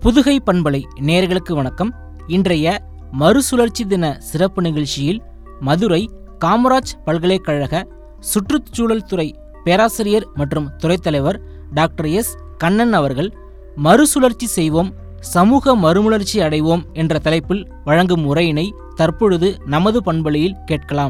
புதுகை பண்பலை நேர்களுக்கு வணக்கம் இன்றைய மறுசுழற்சி தின சிறப்பு நிகழ்ச்சியில் மதுரை காமராஜ் பல்கலைக்கழக சுற்றுச்சூழல் துறை பேராசிரியர் மற்றும் துறைத் தலைவர் டாக்டர் எஸ் கண்ணன் அவர்கள் மறுசுழற்சி செய்வோம் சமூக மறுமலர்ச்சி அடைவோம் என்ற தலைப்பில் வழங்கும் உரையினை தற்பொழுது நமது பண்பலையில் கேட்கலாம்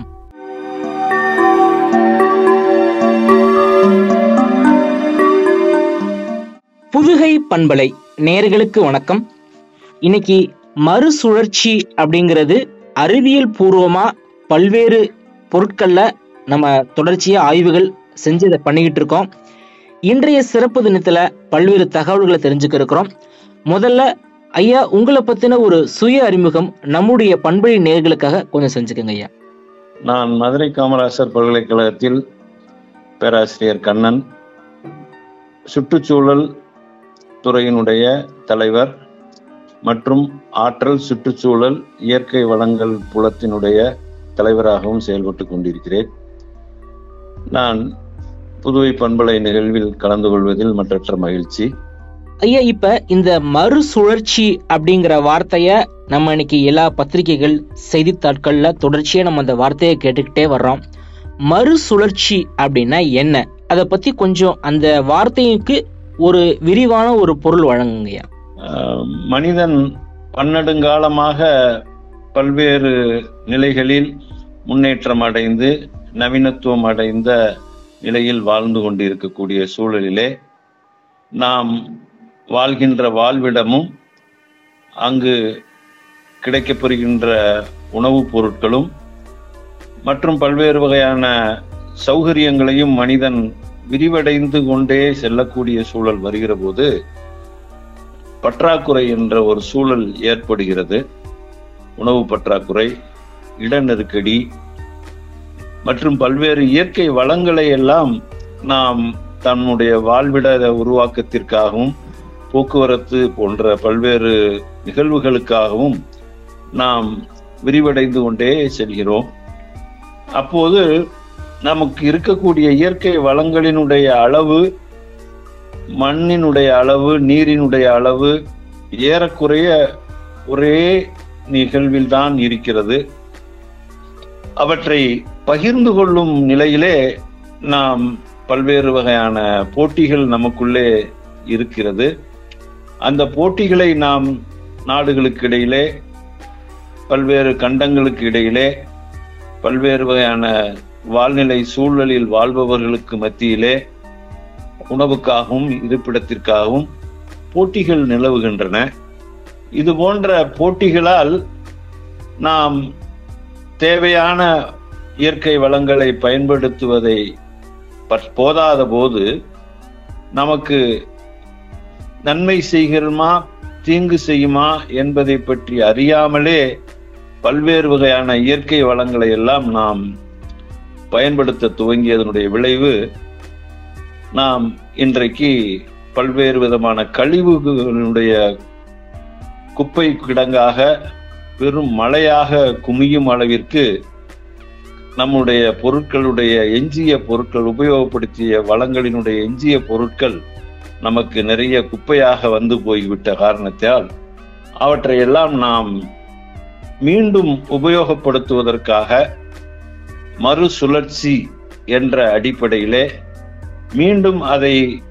புதுகை பண்பலை நேர்களுக்கு வணக்கம் இன்னைக்கு மறுசுழற்சி அப்படிங்கிறது அறிவியல் பூர்வமா பல்வேறு பொருட்கள்ல நம்ம தொடர்ச்சியா ஆய்வுகள் செஞ்சு இதை பண்ணிக்கிட்டு இருக்கோம் இன்றைய சிறப்பு தினத்துல பல்வேறு தகவல்களை தெரிஞ்சுக்க இருக்கிறோம் முதல்ல ஐயா உங்களை பத்தின ஒரு சுய அறிமுகம் நம்முடைய பண்பலை நேர்களுக்காக கொஞ்சம் செஞ்சுக்கோங்க ஐயா நான் மதுரை காமராசர் பல்கலைக்கழகத்தில் பேராசிரியர் கண்ணன் சுற்றுச்சூழல் துறையினுடைய தலைவர் மற்றும் ஆற்றல் சுற்றுச்சூழல் இயற்கை வளங்கள் புலத்தினுடைய தலைவராகவும் செயல்பட்டு கொண்டிருக்கிறேன் நான் புதுவை பண்பலை நிகழ்வில் கலந்து கொள்வதில் மற்றற்ற மகிழ்ச்சி ஐயா இப்ப இந்த மறுசுழற்சி அப்படிங்கிற வார்த்தைய நம்ம இன்னைக்கு எல்லா பத்திரிகைகள் செய்தித்தாட்கள்ல தொடர்ச்சியா நம்ம அந்த வார்த்தையை கேட்டுக்கிட்டே வர்றோம் மறுசுழற்சி அப்படின்னா என்ன அதை பத்தி கொஞ்சம் அந்த வார்த்தைக்கு ஒரு விரிவான ஒரு பொருள் வழங்குங்கய்யா ஆஹ் மனிதன் பன்னெடுங்காலமாக பல்வேறு நிலைகளில் முன்னேற்றம் அடைந்து நவீனத்துவம் அடைந்த நிலையில் வாழ்ந்து கொண்டிருக்கக்கூடிய சூழலிலே நாம் வாழ்கின்ற வாழ்விடமும் அங்கு கிடைக்கப்பெறுகின்ற உணவுப் பொருட்களும் மற்றும் பல்வேறு வகையான சௌகரியங்களையும் மனிதன் விரிவடைந்து கொண்டே செல்லக்கூடிய சூழல் வருகிற போது பற்றாக்குறை என்ற ஒரு சூழல் ஏற்படுகிறது உணவு பற்றாக்குறை இட நெருக்கடி மற்றும் பல்வேறு இயற்கை வளங்களை எல்லாம் நாம் தன்னுடைய வாழ்விட உருவாக்கத்திற்காகவும் போக்குவரத்து போன்ற பல்வேறு நிகழ்வுகளுக்காகவும் நாம் விரிவடைந்து கொண்டே செல்கிறோம் அப்போது நமக்கு இருக்கக்கூடிய இயற்கை வளங்களினுடைய அளவு மண்ணினுடைய அளவு நீரினுடைய அளவு ஏறக்குறைய ஒரே நிகழ்வில் தான் இருக்கிறது அவற்றை பகிர்ந்து கொள்ளும் நிலையிலே நாம் பல்வேறு வகையான போட்டிகள் நமக்குள்ளே இருக்கிறது அந்த போட்டிகளை நாம் நாடுகளுக்கு இடையிலே பல்வேறு கண்டங்களுக்கு இடையிலே பல்வேறு வகையான வாழ்நிலை சூழலில் வாழ்பவர்களுக்கு மத்தியிலே உணவுக்காகவும் இருப்பிடத்திற்காகவும் போட்டிகள் நிலவுகின்றன இது போன்ற போட்டிகளால் நாம் தேவையான இயற்கை வளங்களை பயன்படுத்துவதை பற்- போதாத போது நமக்கு நன்மை செய்கிறோமா தீங்கு செய்யுமா என்பதை பற்றி அறியாமலே பல்வேறு வகையான இயற்கை வளங்களை எல்லாம் நாம் பயன்படுத்த துவங்கியதனுடைய விளைவு நாம் இன்றைக்கு பல்வேறு விதமான கழிவுகளுடைய குப்பை கிடங்காக பெரும் மழையாக குமியும் அளவிற்கு நம்முடைய பொருட்களுடைய எஞ்சிய பொருட்கள் உபயோகப்படுத்திய வளங்களினுடைய எஞ்சிய பொருட்கள் நமக்கு நிறைய குப்பையாக வந்து போய்விட்ட காரணத்தால் அவற்றை எல்லாம் நாம் மீண்டும் உபயோகப்படுத்துவதற்காக மறுசுழற்சி என்ற அடிப்படையிலே மீண்டும் அதை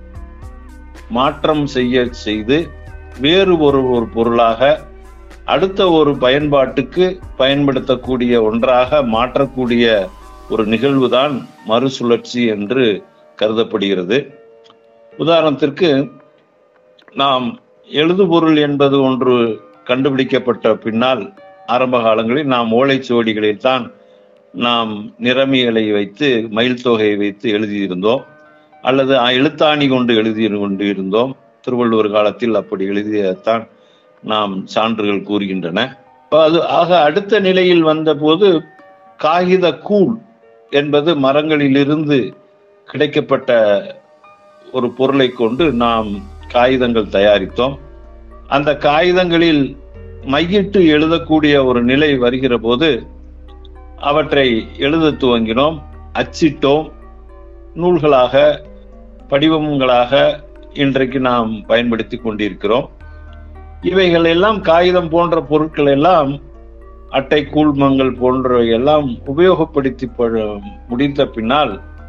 மாற்றம் செய்ய செய்து வேறு ஒரு ஒரு பொருளாக அடுத்த ஒரு பயன்பாட்டுக்கு பயன்படுத்தக்கூடிய ஒன்றாக மாற்றக்கூடிய ஒரு நிகழ்வுதான் மறுசுழற்சி என்று கருதப்படுகிறது உதாரணத்திற்கு நாம் எழுதுபொருள் என்பது ஒன்று கண்டுபிடிக்கப்பட்ட பின்னால் ஆரம்ப காலங்களில் நாம் ஓலைச்சுவடிகளில் தான் நாம் நிறமிகளை வைத்து மயில் தொகையை வைத்து எழுதியிருந்தோம் அல்லது எழுத்தாணி கொண்டு எழுதி கொண்டு இருந்தோம் திருவள்ளுவர் காலத்தில் அப்படி எழுதியத்தான் நாம் சான்றுகள் கூறுகின்றன அப்ப அது ஆக அடுத்த நிலையில் வந்தபோது காகித கூழ் என்பது மரங்களிலிருந்து கிடைக்கப்பட்ட ஒரு பொருளை கொண்டு நாம் காகிதங்கள் தயாரித்தோம் அந்த காகிதங்களில் மையிட்டு எழுதக்கூடிய ஒரு நிலை வருகிற போது அவற்றை எழுத துவங்கினோம் அச்சிட்டோம் நூல்களாக படிவங்களாக இன்றைக்கு நாம் பயன்படுத்தி கொண்டிருக்கிறோம் இவைகள் எல்லாம் காகிதம் போன்ற பொருட்கள் எல்லாம் அட்டை கூழ்மங்கள் போன்றவை எல்லாம் உபயோகப்படுத்தி ப- முடித்த பின்னால்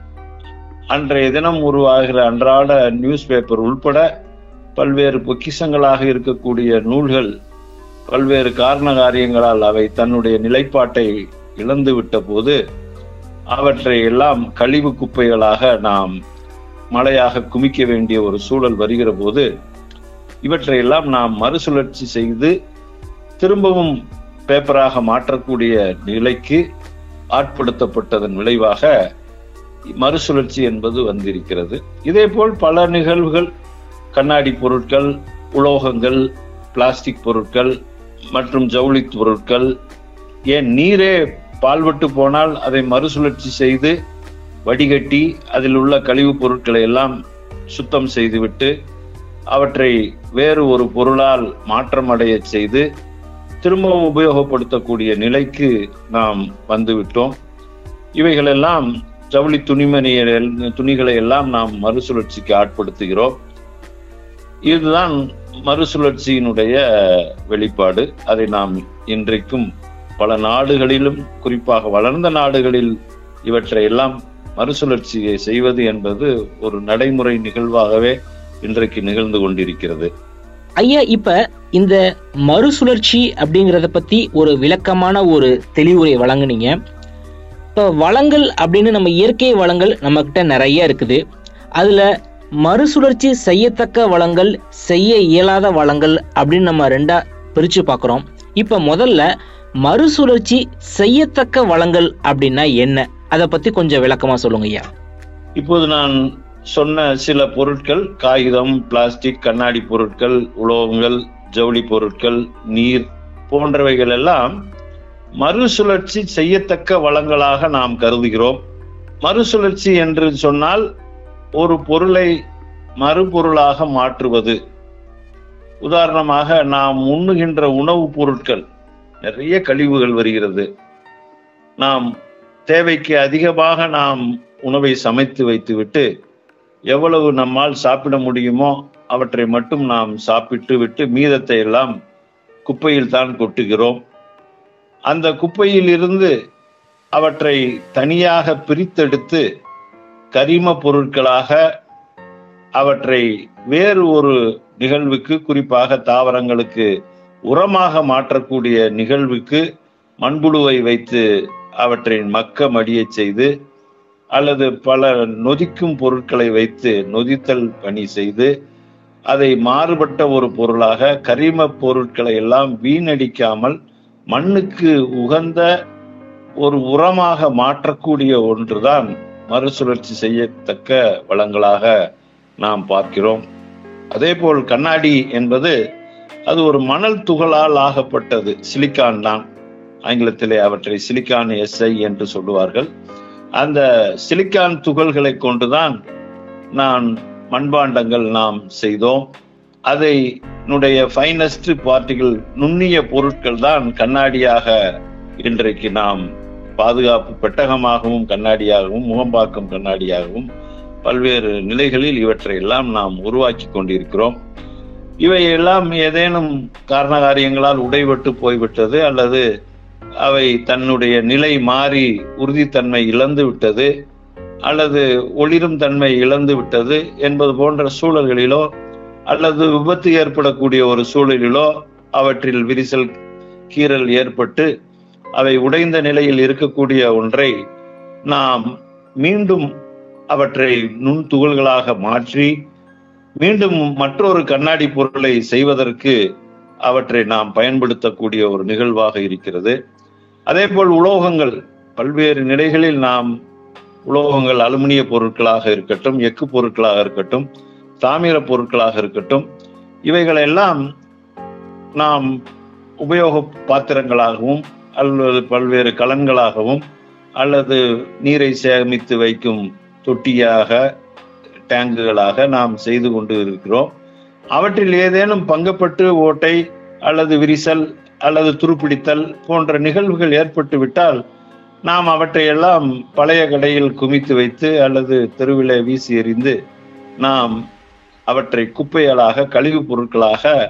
அன்றைய தினம் உருவாகிற அன்றாட நியூஸ் பேப்பர் உள்பட பல்வேறு பொக்கிஷங்களாக இருக்கக்கூடிய நூல்கள் பல்வேறு காரண காரியங்களால் அவை தன்னுடைய நிலைப்பாட்டை இழந்து விட்ட போது அவற்றை எல்லாம் கழிவு குப்பைகளாக நாம் மழையாக குமிக்க வேண்டிய ஒரு சூழல் வருகிற போது இவற்றை எல்லாம் நாம் மறுசுழற்சி செய்து திரும்பவும் பேப்பராக மாற்றக்கூடிய நிலைக்கு ஆட்படுத்தப்பட்டதன் விளைவாக மறுசுழற்சி என்பது வந்திருக்கிறது இதேபோல் பல நிகழ்வுகள் கண்ணாடி பொருட்கள் உலோகங்கள் பிளாஸ்டிக் பொருட்கள் மற்றும் ஜவுளி பொருட்கள் ஏன் நீரே பால்பட்டு போனால் அதை மறுசுழற்சி செய்து வடிகட்டி அதில் உள்ள கழிவுப் பொருட்களை எல்லாம் சுத்தம் செய்துவிட்டு அவற்றை வேறு ஒரு பொருளால் மாற்றம் அடையச் செய்து திரும்பவும் உபயோகப்படுத்தக்கூடிய நிலைக்கு நாம் வந்துவிட்டோம் இவைகளெல்லாம் ஜவுளி துணிமணி துணிகளை எல்லாம் நாம் மறுசுழற்சிக்கு ஆட்படுத்துகிறோம் இதுதான் மறுசுழற்சியினுடைய வெளிப்பாடு அதை நாம் இன்றைக்கும் பல நாடுகளிலும் குறிப்பாக வளர்ந்த நாடுகளில் இவற்றை எல்லாம் மறுசுழற்சியை செய்வது என்பது ஒரு நடைமுறை நிகழ்வாகவே இன்றைக்கு நிகழ்ந்து கொண்டிருக்கிறது ஐயா இப்ப இந்த மறுசுழற்சி அப்படிங்கறத பத்தி ஒரு விளக்கமான ஒரு தெளிவுரை வழங்குனீங்க இப்ப வளங்கள் அப்படின்னு நம்ம இயற்கை வளங்கள் நம்ம கிட்ட நிறைய இருக்குது அதுல மறுசுழற்சி செய்யத்தக்க வளங்கள் செய்ய இயலாத வளங்கள் அப்படின்னு நம்ம ரெண்டா பிரிச்சு பார்க்குறோம் இப்ப முதல்ல மறுசுழற்சி செய்யத்தக்க வளங்கள் அப்படின்னா என்ன அதை பத்தி கொஞ்சம் விளக்கமா சொல்லுங்க ஐயா இப்போது நான் சொன்ன சில பொருட்கள் காகிதம் பிளாஸ்டிக் கண்ணாடி பொருட்கள் உலோகங்கள் ஜவுளி பொருட்கள் நீர் போன்றவைகள் எல்லாம் மறுசுழற்சி செய்யத்தக்க வளங்களாக நாம் கருதுகிறோம் மறுசுழற்சி என்று சொன்னால் ஒரு பொருளை மறுபொருளாக மாற்றுவது உதாரணமாக நாம் உண்ணுகின்ற உணவுப் பொருட்கள் நிறைய கழிவுகள் வருகிறது நாம் தேவைக்கு அதிகமாக நாம் உணவை சமைத்து வைத்துவிட்டு எவ்வளவு நம்மால் சாப்பிட முடியுமோ அவற்றை மட்டும் நாம் சாப்பிட்டு விட்டு மீதத்தை எல்லாம் குப்பையில் தான் கொட்டுகிறோம் அந்த குப்பையில் இருந்து அவற்றை தனியாக பிரித்தெடுத்து கரிம பொருட்களாக அவற்றை வேறு ஒரு நிகழ்வுக்கு குறிப்பாக தாவரங்களுக்கு உரமாக மாற்றக்கூடிய நிகழ்வுக்கு மண்புழுவை வைத்து அவற்றை மக்க மடியச் செய்து அல்லது பல நொதிக்கும் பொருட்களை வைத்து நொதித்தல் பணி செய்து அதை மாறுபட்ட ஒரு பொருளாக கரிம பொருட்களை எல்லாம் வீணடிக்காமல் மண்ணுக்கு உகந்த ஒரு உரமாக மாற்றக்கூடிய ஒன்றுதான் மறுசுழற்சி செய்யத்தக்க வளங்களாக நாம் பார்க்கிறோம் அதேபோல் கண்ணாடி என்பது அது ஒரு மணல் துகளால் ஆகப்பட்டது சிலிக்கான் தான் ஆங்கிலத்திலே அவற்றை சிலிக்கான் எஸ்ஐ என்று சொல்லுவார்கள் அந்த சிலிக்கான் துகள்களை கொண்டுதான் நான் மண்பாண்டங்கள் நாம் செய்தோம் அதை னுடைய ஃபைனஸ்ட் பார்ட்டிகள் நுண்ணிய பொருட்கள் தான் கண்ணாடியாக இன்றைக்கு நாம் பாதுகாப்பு பெட்டகமாகவும் கண்ணாடியாகவும் முகம்பாக்கம் கண்ணாடியாகவும் பல்வேறு நிலைகளில் இவற்றை எல்லாம் நாம் உருவாக்கி கொண்டிருக்கிறோம் இவை எல்லாம் ஏதேனும் காரண காரியங்களால் உடைபட்டு போய்விட்டது அல்லது அவை தன்னுடைய நிலை மாறி உறுதித்தன்மை இழந்து விட்டது அல்லது ஒளிரும் தன்மை இழந்து விட்டது என்பது போன்ற சூழல்களிலோ அல்லது விபத்து ஏற்படக்கூடிய ஒரு சூழலிலோ அவற்றில் விரிசல் கீறல் ஏற்பட்டு அவை உடைந்த நிலையில் இருக்கக்கூடிய ஒன்றை நாம் மீண்டும் அவற்றை நுண் துகள்களாக மாற்றி மீண்டும் மற்றொரு கண்ணாடி பொருளை செய்வதற்கு அவற்றை நாம் பயன்படுத்தக்கூடிய ஒரு நிகழ்வாக இருக்கிறது அதேபோல் உலோகங்கள் பல்வேறு நிலைகளில் நாம் உலோகங்கள் அலுமினிய பொருட்களாக இருக்கட்டும் எக்கு பொருட்களாக இருக்கட்டும் தாமிர பொருட்களாக இருக்கட்டும் இவைகளெல்லாம் நாம் உபயோக பாத்திரங்களாகவும் அல்லது பல்வேறு கலன்களாகவும் அல்லது நீரை சேமித்து வைக்கும் தொட்டியாக டேங்குகளாக நாம் செய்து கொண்டு இருக்கிறோம் அவற்றில் ஏதேனும் பங்கப்பட்டு ஓட்டை அல்லது விரிசல் அல்லது துருப்பிடித்தல் போன்ற நிகழ்வுகள் ஏற்பட்டு விட்டால் நாம் அவற்றை எல்லாம் பழைய கடையில் குமித்து வைத்து அல்லது தெருவிலே வீசி எறிந்து நாம் அவற்றை குப்பைகளாக கழிவுப் பொருட்களாக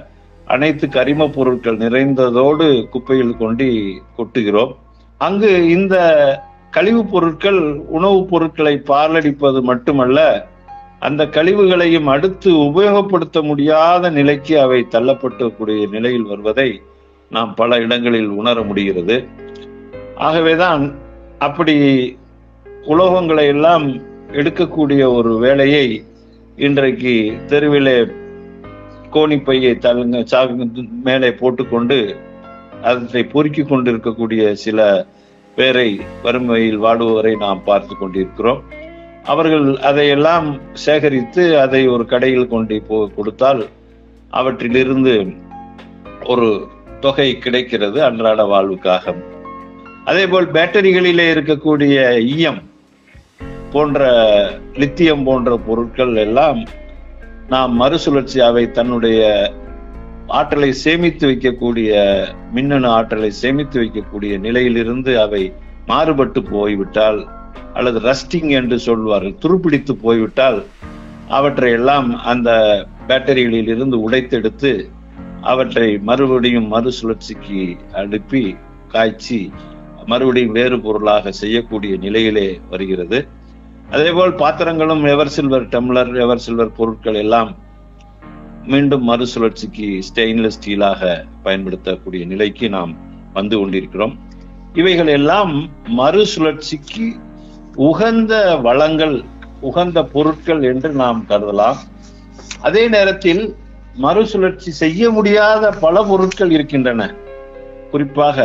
அனைத்து கரிம பொருட்கள் நிறைந்ததோடு குப்பையில் கொண்டு கொட்டுகிறோம் அங்கு இந்த கழிவுப் பொருட்கள் உணவுப் பொருட்களை பாலடிப்பது மட்டுமல்ல அந்த கழிவுகளையும் அடுத்து உபயோகப்படுத்த முடியாத நிலைக்கு அவை தள்ளப்பட்டக்கூடிய நிலையில் வருவதை நாம் பல இடங்களில் உணர முடிகிறது ஆகவேதான் அப்படி உலோகங்களை எல்லாம் எடுக்கக்கூடிய ஒரு வேலையை இன்றைக்கு தெருவிலே கோணிப்பையை தள்ளுங்க சாகு மேலே போட்டுக்கொண்டு அதை பொறுக்கி கொண்டிருக்கக்கூடிய சில பேரை வறுமையில் வாடுவரை நாம் பார்த்து கொண்டிருக்கிறோம் அவர்கள் அதையெல்லாம் சேகரித்து அதை ஒரு கடையில் கொண்டு போ கொடுத்தால் அவற்றிலிருந்து ஒரு தொகை கிடைக்கிறது அன்றாட வாழ்வுக்காக அதே போல் பேட்டரிகளிலே இருக்கக்கூடிய ஈயம் போன்ற லித்தியம் போன்ற பொருட்கள் எல்லாம் நாம் மறுசுழற்சி அவை தன்னுடைய ஆற்றலை சேமித்து வைக்கக்கூடிய மின்னணு ஆற்றலை சேமித்து வைக்கக்கூடிய நிலையிலிருந்து அவை மாறுபட்டு போய்விட்டால் அல்லது ரஸ்டிங் என்று சொல்வார்கள் துருப்பிடித்து போய்விட்டால் அவற்றை எல்லாம் அந்த பேட்டரிகளில் இருந்து உடைத்தெடுத்து அவற்றை மறுபடியும் மறுசுழற்சிக்கு அனுப்பி காய்ச்சி மறுபடியும் வேறு பொருளாக செய்யக்கூடிய நிலையிலே வருகிறது அதேபோல் பாத்திரங்களும் ever silver tumbler ever silver பொருட்கள் எல்லாம் மீண்டும் மறுசுழற்சிக்கு ஸ்டெயின்லெஸ் ஸ்டீலாக பயன்படுத்தக்கூடிய நிலைக்கு நாம் வந்து கொண்டிருக்கிறோம் இவைகள் எல்லாம் மறுசுழற்சிக்கு உகந்த வளங்கள் உகந்த பொருட்கள் என்று நாம் கருதலாம் அதே நேரத்தில் மறுசுழற்சி செய்ய முடியாத பல பொருட்கள் இருக்கின்றன குறிப்பாக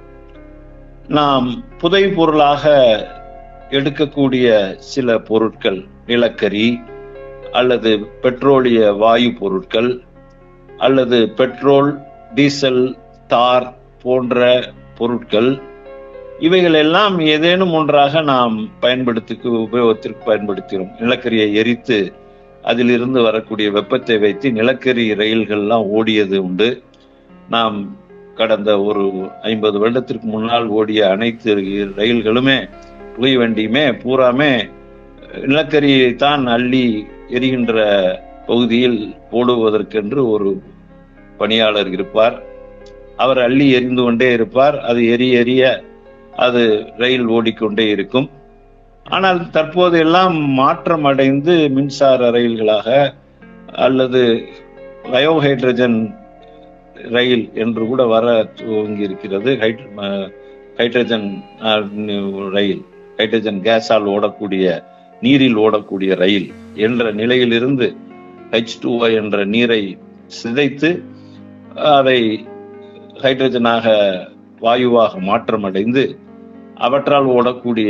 நாம் புதை பொருளாக எடுக்கக்கூடிய சில பொருட்கள் நிலக்கரி அல்லது பெட்ரோலிய வாயு பொருட்கள் அல்லது பெட்ரோல் டீசல் தார் போன்ற பொருட்கள் இவைகள் எல்லாம் ஏதேனும் ஒன்றாக நாம் பயன்படுத்திக்கு உபயோகத்திற்கு பயன்படுத்துகிறோம் நிலக்கரியை எரித்து அதிலிருந்து வரக்கூடிய வெப்பத்தை வைத்து நிலக்கரி ரயில்கள்லாம் ஓடியது உண்டு நாம் கடந்த ஒரு ஐம்பது வருடத்திற்கு முன்னால் ஓடிய அனைத்து ரயில்களுமே புகை வண்டியுமே பூராமே நிலக்கரியை தான் அள்ளி எரிகின்ற பகுதியில் போடுவதற்கென்று ஒரு பணியாளர் இருப்பார் அவர் அள்ளி எரிந்து கொண்டே இருப்பார் அது எரிய எரிய அது ரயில் ஓடிக்கொண்டே இருக்கும் ஆனால் தற்போது எல்லாம் மாற்றம் அடைந்து மின்சார ரயில்களாக அல்லது பயோஹைட்ரஜன் ரயில் என்று கூட வர துவங்கி இருக்கிறது ஹைட்ரஜன் ரயில் ஹைட்ரஜன் கேஸால் ஓடக்கூடிய நீரில் ஓடக்கூடிய ரயில் என்ற நிலையிலிருந்து ஹெச் டூ என்ற நீரை சிதைத்து அதை ஹைட்ரஜனாக வாயுவாக மாற்றமடைந்து அவற்றால் ஓடக்கூடிய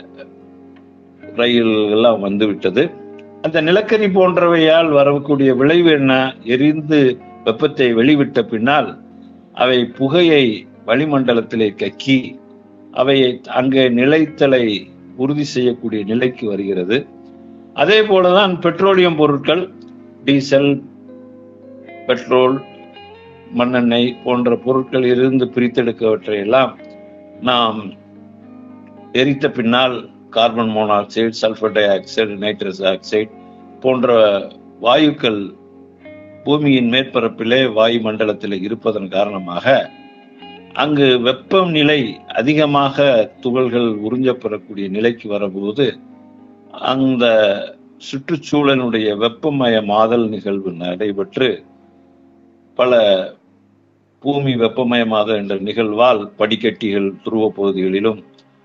ரயில் எல்லாம் வந்துவிட்டது அந்த நிலக்கரி போன்றவையால் வரக்கூடிய விளைவு என்ன எரிந்து வெப்பத்தை வெளிவிட்ட பின்னால் அவை புகையை வளிமண்டலத்திலே கக்கி அவையை அங்கே நிலைத்தலை உறுதி செய்யக்கூடிய நிலைக்கு வருகிறது அதே போலதான் பெட்ரோலியம் பொருட்கள் டீசல் பெட்ரோல் மண்ணெண்ணெய் போன்ற பொருட்கள் இருந்து பிரித்தெடுக்கவற்றை எல்லாம் நாம் எரித்த பின்னால் carbon monoxide sulphur dioxide nitrous oxide போன்ற வாயுக்கள் பூமியின் மேற்பரப்பிலே வாயு மண்டலத்தில் இருப்பதன் காரணமாக அங்கு வெப்பநிலை அதிகமாக துகள்கள் உறிஞ்சப்பெறக்கூடிய நிலைக்கு வரபோது அந்த சுற்றுச்சூழலுடைய வெப்பமயமாதல் நிகழ்வு நடைபெற்று பல பூமி வெப்பமயமாதல் என்ற நிகழ்வால் படிக்கட்டிகள் துருவ பகுதிகளிலும்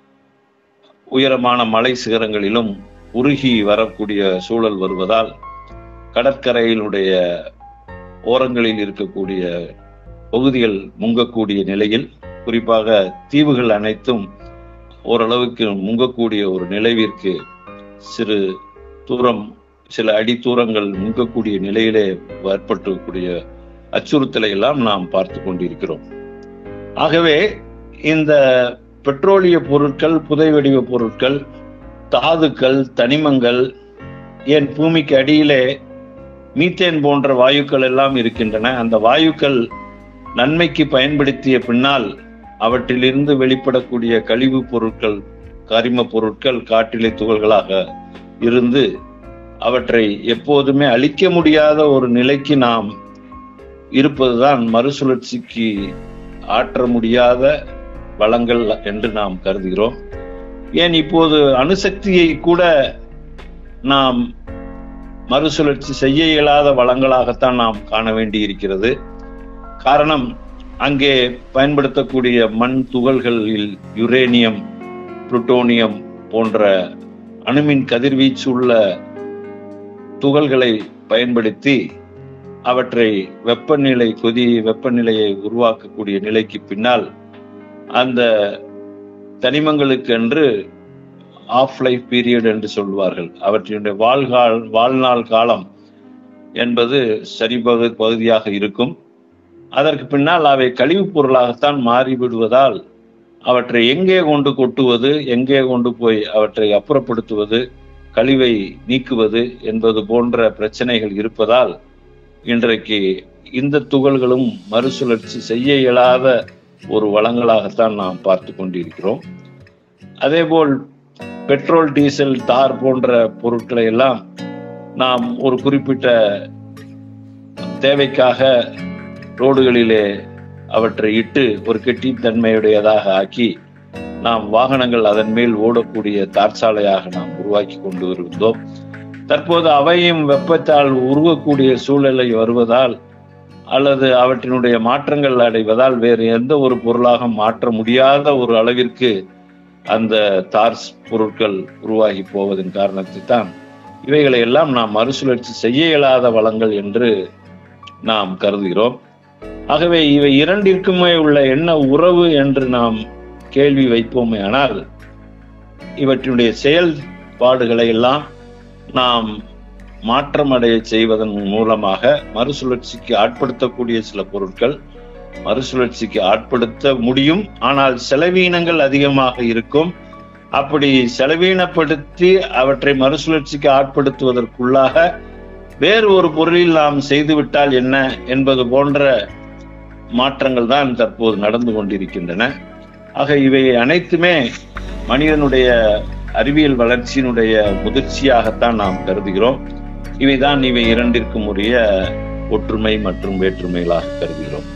உயரமான மலை சிகரங்களிலும் உருகி வரக்கூடிய சூழல் வருவதால் கடற்கரையினுடைய ஓரங்களில் இருக்கக்கூடிய பகுதிகள் முங்கக்கூடிய நிலையில் குறிப்பாக தீவுகள் அனைத்தும் ஓரளவுக்கு முங்கக்கூடிய ஒரு நிலைவிற்கு சிறு தூரம் சில அடி தூரங்கள் முங்கக்கூடிய நிலையிலே ஏற்பட்டக்கூடிய அச்சுறுத்தலை எல்லாம் நாம் பார்த்து கொண்டிருக்கிறோம் ஆகவே இந்த பெட்ரோலிய பொருட்கள் புதை வடிவ பொருட்கள் தாதுக்கள் தனிமங்கள் ஏன் பூமிக்கு அடியிலே மீத்தேன் போன்ற வாயுக்கள் எல்லாம் இருக்கின்றன அந்த வாயுக்கள் நன்மைக்கு பயன்படுத்திய பின்னால் அவற்றிலிருந்து வெளிப்படக்கூடிய கழிவு பொருட்கள் கரிம பொருட்கள் காட்டிலை துகள்களாக இருந்து அவற்றை எப்போதுமே அழிக்க முடியாத ஒரு நிலைக்கு நாம் இருப்பதுதான் மறுசுழற்சிக்கு ஆற்ற முடியாத வளங்கள் என்று நாம் கருதுகிறோம் ஏன் இப்போது அணுசக்தியை கூட நாம் மறுசுழற்சி செய்ய இயலாத வளங்களாகத்தான் நாம் காண வேண்டி இருக்கிறது காரணம் அங்கே பயன்படுத்தக்கூடிய மண் துகள்களில் யுரேனியம் புளுட்டோனியம் போன்ற அணுமின் கதிர்வீச்சு உள்ள துகள்களை பயன்படுத்தி அவற்றை வெப்பநிலை கொதி வெப்பநிலையை உருவாக்கக்கூடிய நிலைக்கு பின்னால் அந்த தனிமங்களுக்கு என்று ஆஃப் லைஃப் பீரியட் என்று சொல்வார்கள் அவற்றினுடைய வாழ்கால் வாழ்நாள் காலம் என்பது சரிபகு பகுதியாக இருக்கும் அதற்கு பின்னால் அவை கழிவுப் பொருளாகத்தான் மாறிவிடுவதால் அவற்றை எங்கே கொண்டு கொட்டுவது எங்கே கொண்டு போய் அவற்றை அப்புறப்படுத்துவது கழிவை நீக்குவது என்பது போன்ற பிரச்சனைகள் இருப்பதால் இன்றைக்கு இந்த துகள்களும் மறுசுழற்சி செய்ய இயலாத ஒரு வளங்களாகத்தான் நாம் பார்த்து கொண்டிருக்கிறோம் அதேபோல் பெட்ரோல் டீசல் தார் போன்ற பொருட்களை எல்லாம் நாம் ஒரு குறிப்பிட்ட தேவைக்காக ரோடுகளிலே அவற்றை இட்டு ஒரு கெட்டித்தன்மையுடையதாக ஆக்கி நாம் வாகனங்கள் அதன் மேல் ஓடக்கூடிய தார்ச்சாலையாக நாம் உருவாக்கி கொண்டு இருந்தோம் தற்போது அவையும் வெப்பத்தால் உருவக்கூடிய சூழ்நிலை வருவதால் அல்லது அவற்றினுடைய மாற்றங்கள் அடைவதால் வேறு எந்த ஒரு பொருளாக மாற்ற முடியாத ஒரு அளவிற்கு அந்த தார்ஸ் பொருட்கள் உருவாகி போவதன் காரணத்தை தான் இவைகளை எல்லாம் நாம் மறுசுழற்சி செய்ய இயலாத வளங்கள் என்று நாம் கருதுகிறோம் ஆகவே இவை இரண்டிற்குமே உள்ள என்ன உறவு என்று நாம் கேள்வி வைப்போமே ஆனால் இவற்றினுடைய செயல்பாடுகளை எல்லாம் நாம் மாற்றமடைய செய்வதன் மூலமாக மறுசுழற்சிக்கு ஆட்படுத்தக்கூடிய சில பொருட்கள் மறுசுழற்சிக்கு ஆட்படுத்த முடியும் ஆனால் செலவீனங்கள் அதிகமாக இருக்கும் அப்படி செலவீனப்படுத்தி அவற்றை மறுசுழற்சிக்கு ஆட்படுத்துவதற்குள்ளாக வேறு ஒரு பொருளில் நாம் செய்துவிட்டால் என்ன என்பது போன்ற மாற்றங்கள் தான் தற்போது நடந்து கொண்டிருக்கின்றன ஆக இவை அனைத்துமே மனிதனுடைய அறிவியல் வளர்ச்சியினுடைய முதிர்ச்சியாகத்தான் நாம் கருதுகிறோம் இவைதான் இவை இரண்டிற்கும் உரிய ஒற்றுமை மற்றும் வேற்றுமைகளாக கருதுகிறோம்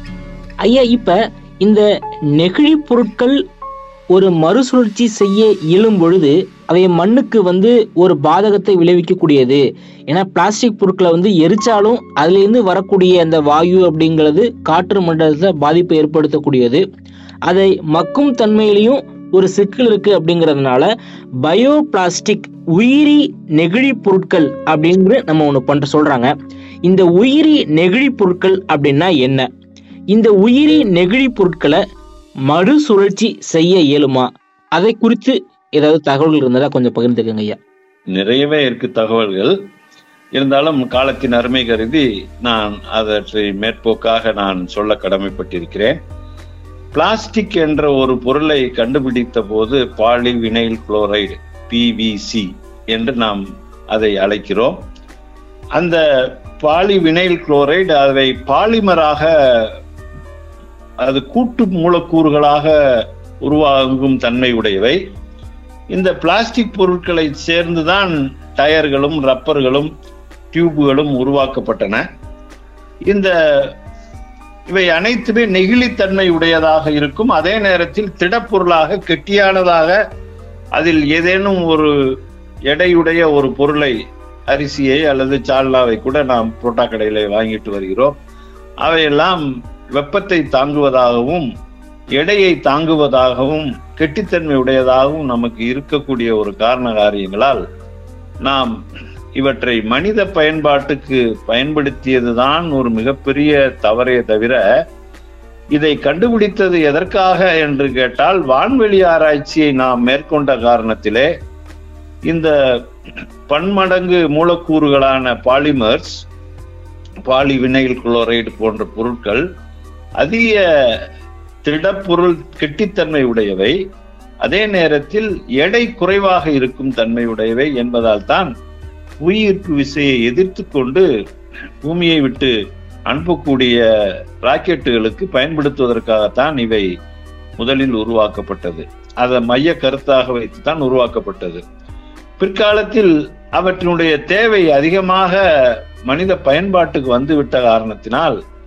ஐயா இப்ப இந்த நெகிழி பொருட்கள் ஒரு மறுசுழற்சி செய்ய இயலும் பொழுது அவை மண்ணுக்கு வந்து ஒரு பாதகத்தை விளைவிக்கக்கூடியது ஏன்னா பிளாஸ்டிக் பொருட்களை வந்து எரிச்சாலும் அதுல இருந்து வரக்கூடிய அந்த வாயு அப்படிங்கிறது காற்று மண்டலத்துல பாதிப்பை ஏற்படுத்தக்கூடியது அதை மக்கும் தன்மையிலையும் ஒரு சிக்கல் இருக்கு அப்படிங்கிறதுனால பயோ பிளாஸ்டிக் உயிரி நெகிழி பொருட்கள் அப்படிங்கிற நம்ம ஒன்று பண்ற சொல்றாங்க இந்த உயிரி நெகிழி பொருட்கள் அப்படின்னா என்ன இந்த உயிரி நெகிழி பொருட்களை மறுசுழற்சி செய்ய இயலுமா அதை குறித்து ஏதாவது தகவல்கள் இருந்ததா கொஞ்சம் பகிர்ந்துக்கங்க ஐயா நிறையவே இருக்கு தகவல்கள் இருந்தாலும் காலத்தின் அருமை கருதி நான் அவற்றை மேற்போக்காக நான் சொல்ல கடமைப்பட்டிருக்கிறேன் பிளாஸ்டிக் என்ற ஒரு பொருளை கண்டுபிடித்த போது பாலிவினைல் குளோரைடு பிவிசி என்று நாம் அதை அழைக்கிறோம் அந்த பாலிவினைல் குளோரைடு அதை பாலிமராக அது கூட்டு மூலக்கூறுகளாக உருவாகும் தன்மை உடையவை இந்த பிளாஸ்டிக் பொருட்களை சேர்ந்துதான் டயர்களும் ரப்பர்களும் டியூபுகளும் உருவாக்கப்பட்டன இந்த இவை அனைத்துமே நெகிழித்தன்மை உடையதாக இருக்கும் அதே நேரத்தில் திடப்பொருளாக கெட்டியானதாக அதில் ஏதேனும் ஒரு எடையுடைய ஒரு பொருளை அரிசியை அல்லது சால்னாவை கூட நாம் புரோட்டா கடையில வாங்கிட்டு வருகிறோம் அவையெல்லாம் வெப்பத்தை தாங்குவதாகவும் எடையை தாங்குவதாகவும் கெட்டித்தன்மை உடையதாகவும் நமக்கு இருக்கக்கூடிய ஒரு காரண காரியங்களால் நாம் இவற்றை மனித பயன்பாட்டுக்கு பயன்படுத்தியதுதான் ஒரு மிகப்பெரிய தவறே தவிர இதை கண்டுபிடித்தது எதற்காக என்று கேட்டால் வான்வெளி ஆராய்ச்சியை நாம் மேற்கொண்ட காரணத்திலே இந்த பன்மடங்கு மூலக்கூறுகளான பாலிமர்ஸ் பாலிவினைல் குளோரைடு போன்ற பொருட்கள் அதிக திடப்பொருள் கெட்டித்தன்மை உடையவை அதே நேரத்தில் எடை குறைவாக இருக்கும் தன்மை உடையவை என்பதால் தான் புவியீர்ப்பு விசையை எதிர்த்து கொண்டு பூமியை விட்டு அனுப்பக்கூடிய ராக்கெட்டுகளுக்கு பயன்படுத்துவதற்காகத்தான் இவை முதலில் உருவாக்கப்பட்டது அதை மைய கருத்தாக வைத்துத்தான் உருவாக்கப்பட்டது பிற்காலத்தில் அவற்றினுடைய தேவை அதிகமாக மனித பயன்பாட்டுக்கு வந்துவிட்ட காரணத்தினால்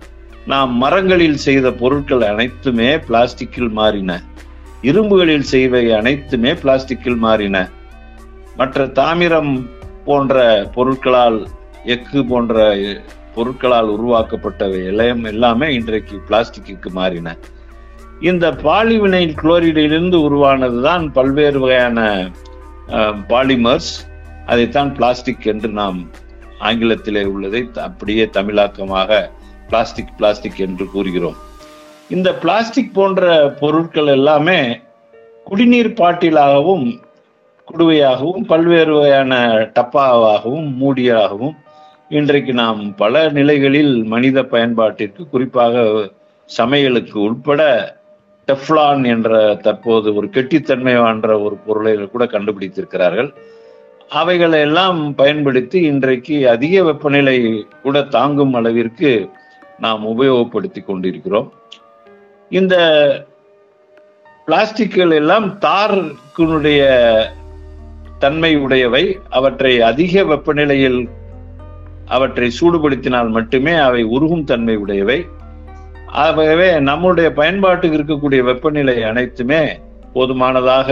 நாம் மரங்களில் செய்த பொருட்கள் அனைத்துமே பிளாஸ்டிக்கில் மாறின இரும்புகளில் செய்வை அனைத்துமே பிளாஸ்டிக்கில் மாறின மற்ற தாமிரம் போன்ற பொருட்களால் எஃகு போன்ற பொருட்களால் உருவாக்கப்பட்டவை எல்லாம் எல்லாமே இன்றைக்கு பிளாஸ்டிக்கு மாறின இந்த பாலிவினைல் குளோரைடிலிருந்து உருவானதுதான் பல்வேறு வகையான பாலிமர்ஸ் அதைத்தான் பிளாஸ்டிக் என்று நாம் ஆங்கிலத்திலே உள்ளதை அப்படியே தமிழாக்கமாக பிளாஸ்டிக் பிளாஸ்டிக் என்று கூறுகிறோம் இந்த பிளாஸ்டிக் போன்ற பொருட்கள் எல்லாமே குடிநீர் பாட்டிலாகவும் குடுவையாகவும் பல்வேறு வகையான டப்பாவாகவும் மூடியாகவும் இன்றைக்கு நாம் பல நிலைகளில் மனித பயன்பாட்டிற்கு குறிப்பாக சமையலுக்கு உட்பட டெஃப்லான் என்ற தற்போது ஒரு கெட்டித்தன்மை என்ற ஒரு பொருளை கூட கண்டுபிடித்திருக்கிறார்கள் அவைகளை எல்லாம் பயன்படுத்தி இன்றைக்கு அதிக வெப்பநிலை கூட தாங்கும் அளவிற்கு நாம் உபயோகப்படுத்தி கொண்டிருக்கிறோம் இந்த பிளாஸ்டிக்கள் எல்லாம் தார்க்கினுடைய தன்மை உடையவை அவற்றை அதிக வெப்பநிலையில் அவற்றை சூடுபடுத்தினால் மட்டுமே அவை உருகும் தன்மை உடையவை ஆகவே நம்முடைய பயன்பாட்டுக்கு இருக்கக்கூடிய வெப்பநிலை அனைத்துமே போதுமானதாக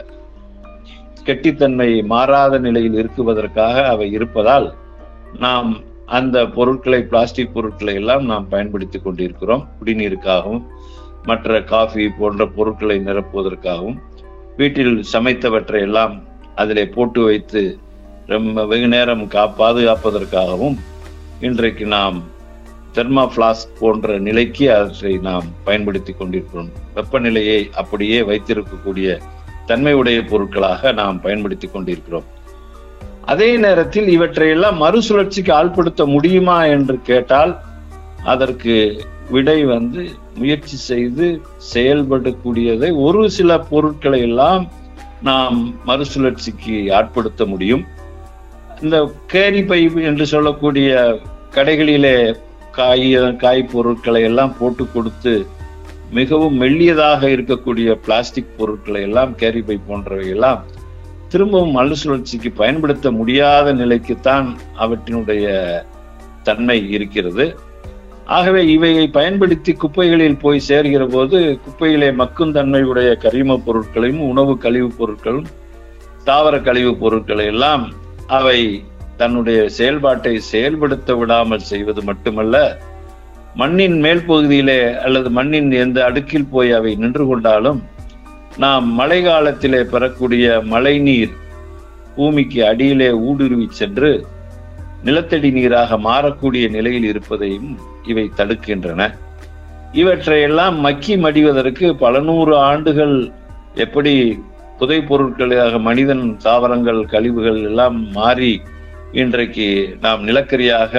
கெட்டித்தன்மை மாறாத நிலையில் இருக்குவதற்காக அவை இருப்பதால் நாம் அந்த பொருட்களை பிளாஸ்டிக் பொருட்களை எல்லாம் நாம் பயன்படுத்தி கொண்டிருக்கிறோம் குடிநீருக்காகவும் மற்ற காஃபி போன்ற பொருட்களை நிரப்புவதற்காகவும் வீட்டில் சமைத்தவற்றை எல்லாம் அதிலே போட்டு வைத்து ரொம்ப வெகு நேரம் கா பாதுகாப்பதற்காகவும் இன்றைக்கு நாம் தெர்மா பிளாஸ்க் போன்ற நிலைக்கு அவற்றை நாம் பயன்படுத்தி கொண்டிருக்கிறோம் வெப்பநிலையை அப்படியே வைத்திருக்கக்கூடிய தன்மையுடைய பொருட்களாக நாம் பயன்படுத்தி கொண்டிருக்கிறோம் அதே நேரத்தில் இவற்றையெல்லாம் மறுசுழற்சிக்கு ஆள்படுத்த முடியுமா என்று கேட்டால் அதற்கு விடை வந்து முயற்சி செய்து செயல்படக்கூடியதை ஒரு சில பொருட்களை எல்லாம் நாம் மறுசுழற்சிக்கு ஆட்படுத்த முடியும் இந்த கேரி பை என்று சொல்லக்கூடிய கடைகளிலே காய் காய் பொருட்களை எல்லாம் போட்டு கொடுத்து மிகவும் மெல்லியதாக இருக்கக்கூடிய பிளாஸ்டிக் பொருட்களை எல்லாம் கேரி பை போன்றவை எல்லாம் திரும்பவும் மறுசுழற்சிக்கு பயன்படுத்த முடியாத நிலைக்குத்தான் அவற்றினுடைய தன்மை இருக்கிறது ஆகவே இவையை பயன்படுத்தி குப்பைகளில் போய் சேர்கிற போது குப்பையிலே மக்கும் தன்மை உடைய கரிம பொருட்களையும் உணவு கழிவுப் பொருட்களும் தாவர கழிவுப் பொருட்களை எல்லாம் அவை தன்னுடைய செயல்பாட்டை செயல்படுத்த விடாமல் செய்வது மட்டுமல்ல மண்ணின் மேல் பகுதியிலே அல்லது மண்ணின் எந்த அடுக்கில் போய் அவை நின்று கொண்டாலும் நாம் மழை காலத்திலே பெறக்கூடிய மழை நீர் பூமிக்கு அடியிலே ஊடுருவி சென்று நிலத்தடி நீராக மாறக்கூடிய நிலையில் இருப்பதையும் இவை தடுக்கின்றன இவற்றையெல்லாம் மக்கி மடிவதற்கு பல நூறு ஆண்டுகள் எப்படி புதை பொருட்களாக மனிதன் தாவரங்கள் கழிவுகள் எல்லாம் மாறி இன்றைக்கு நாம் நிலக்கரியாக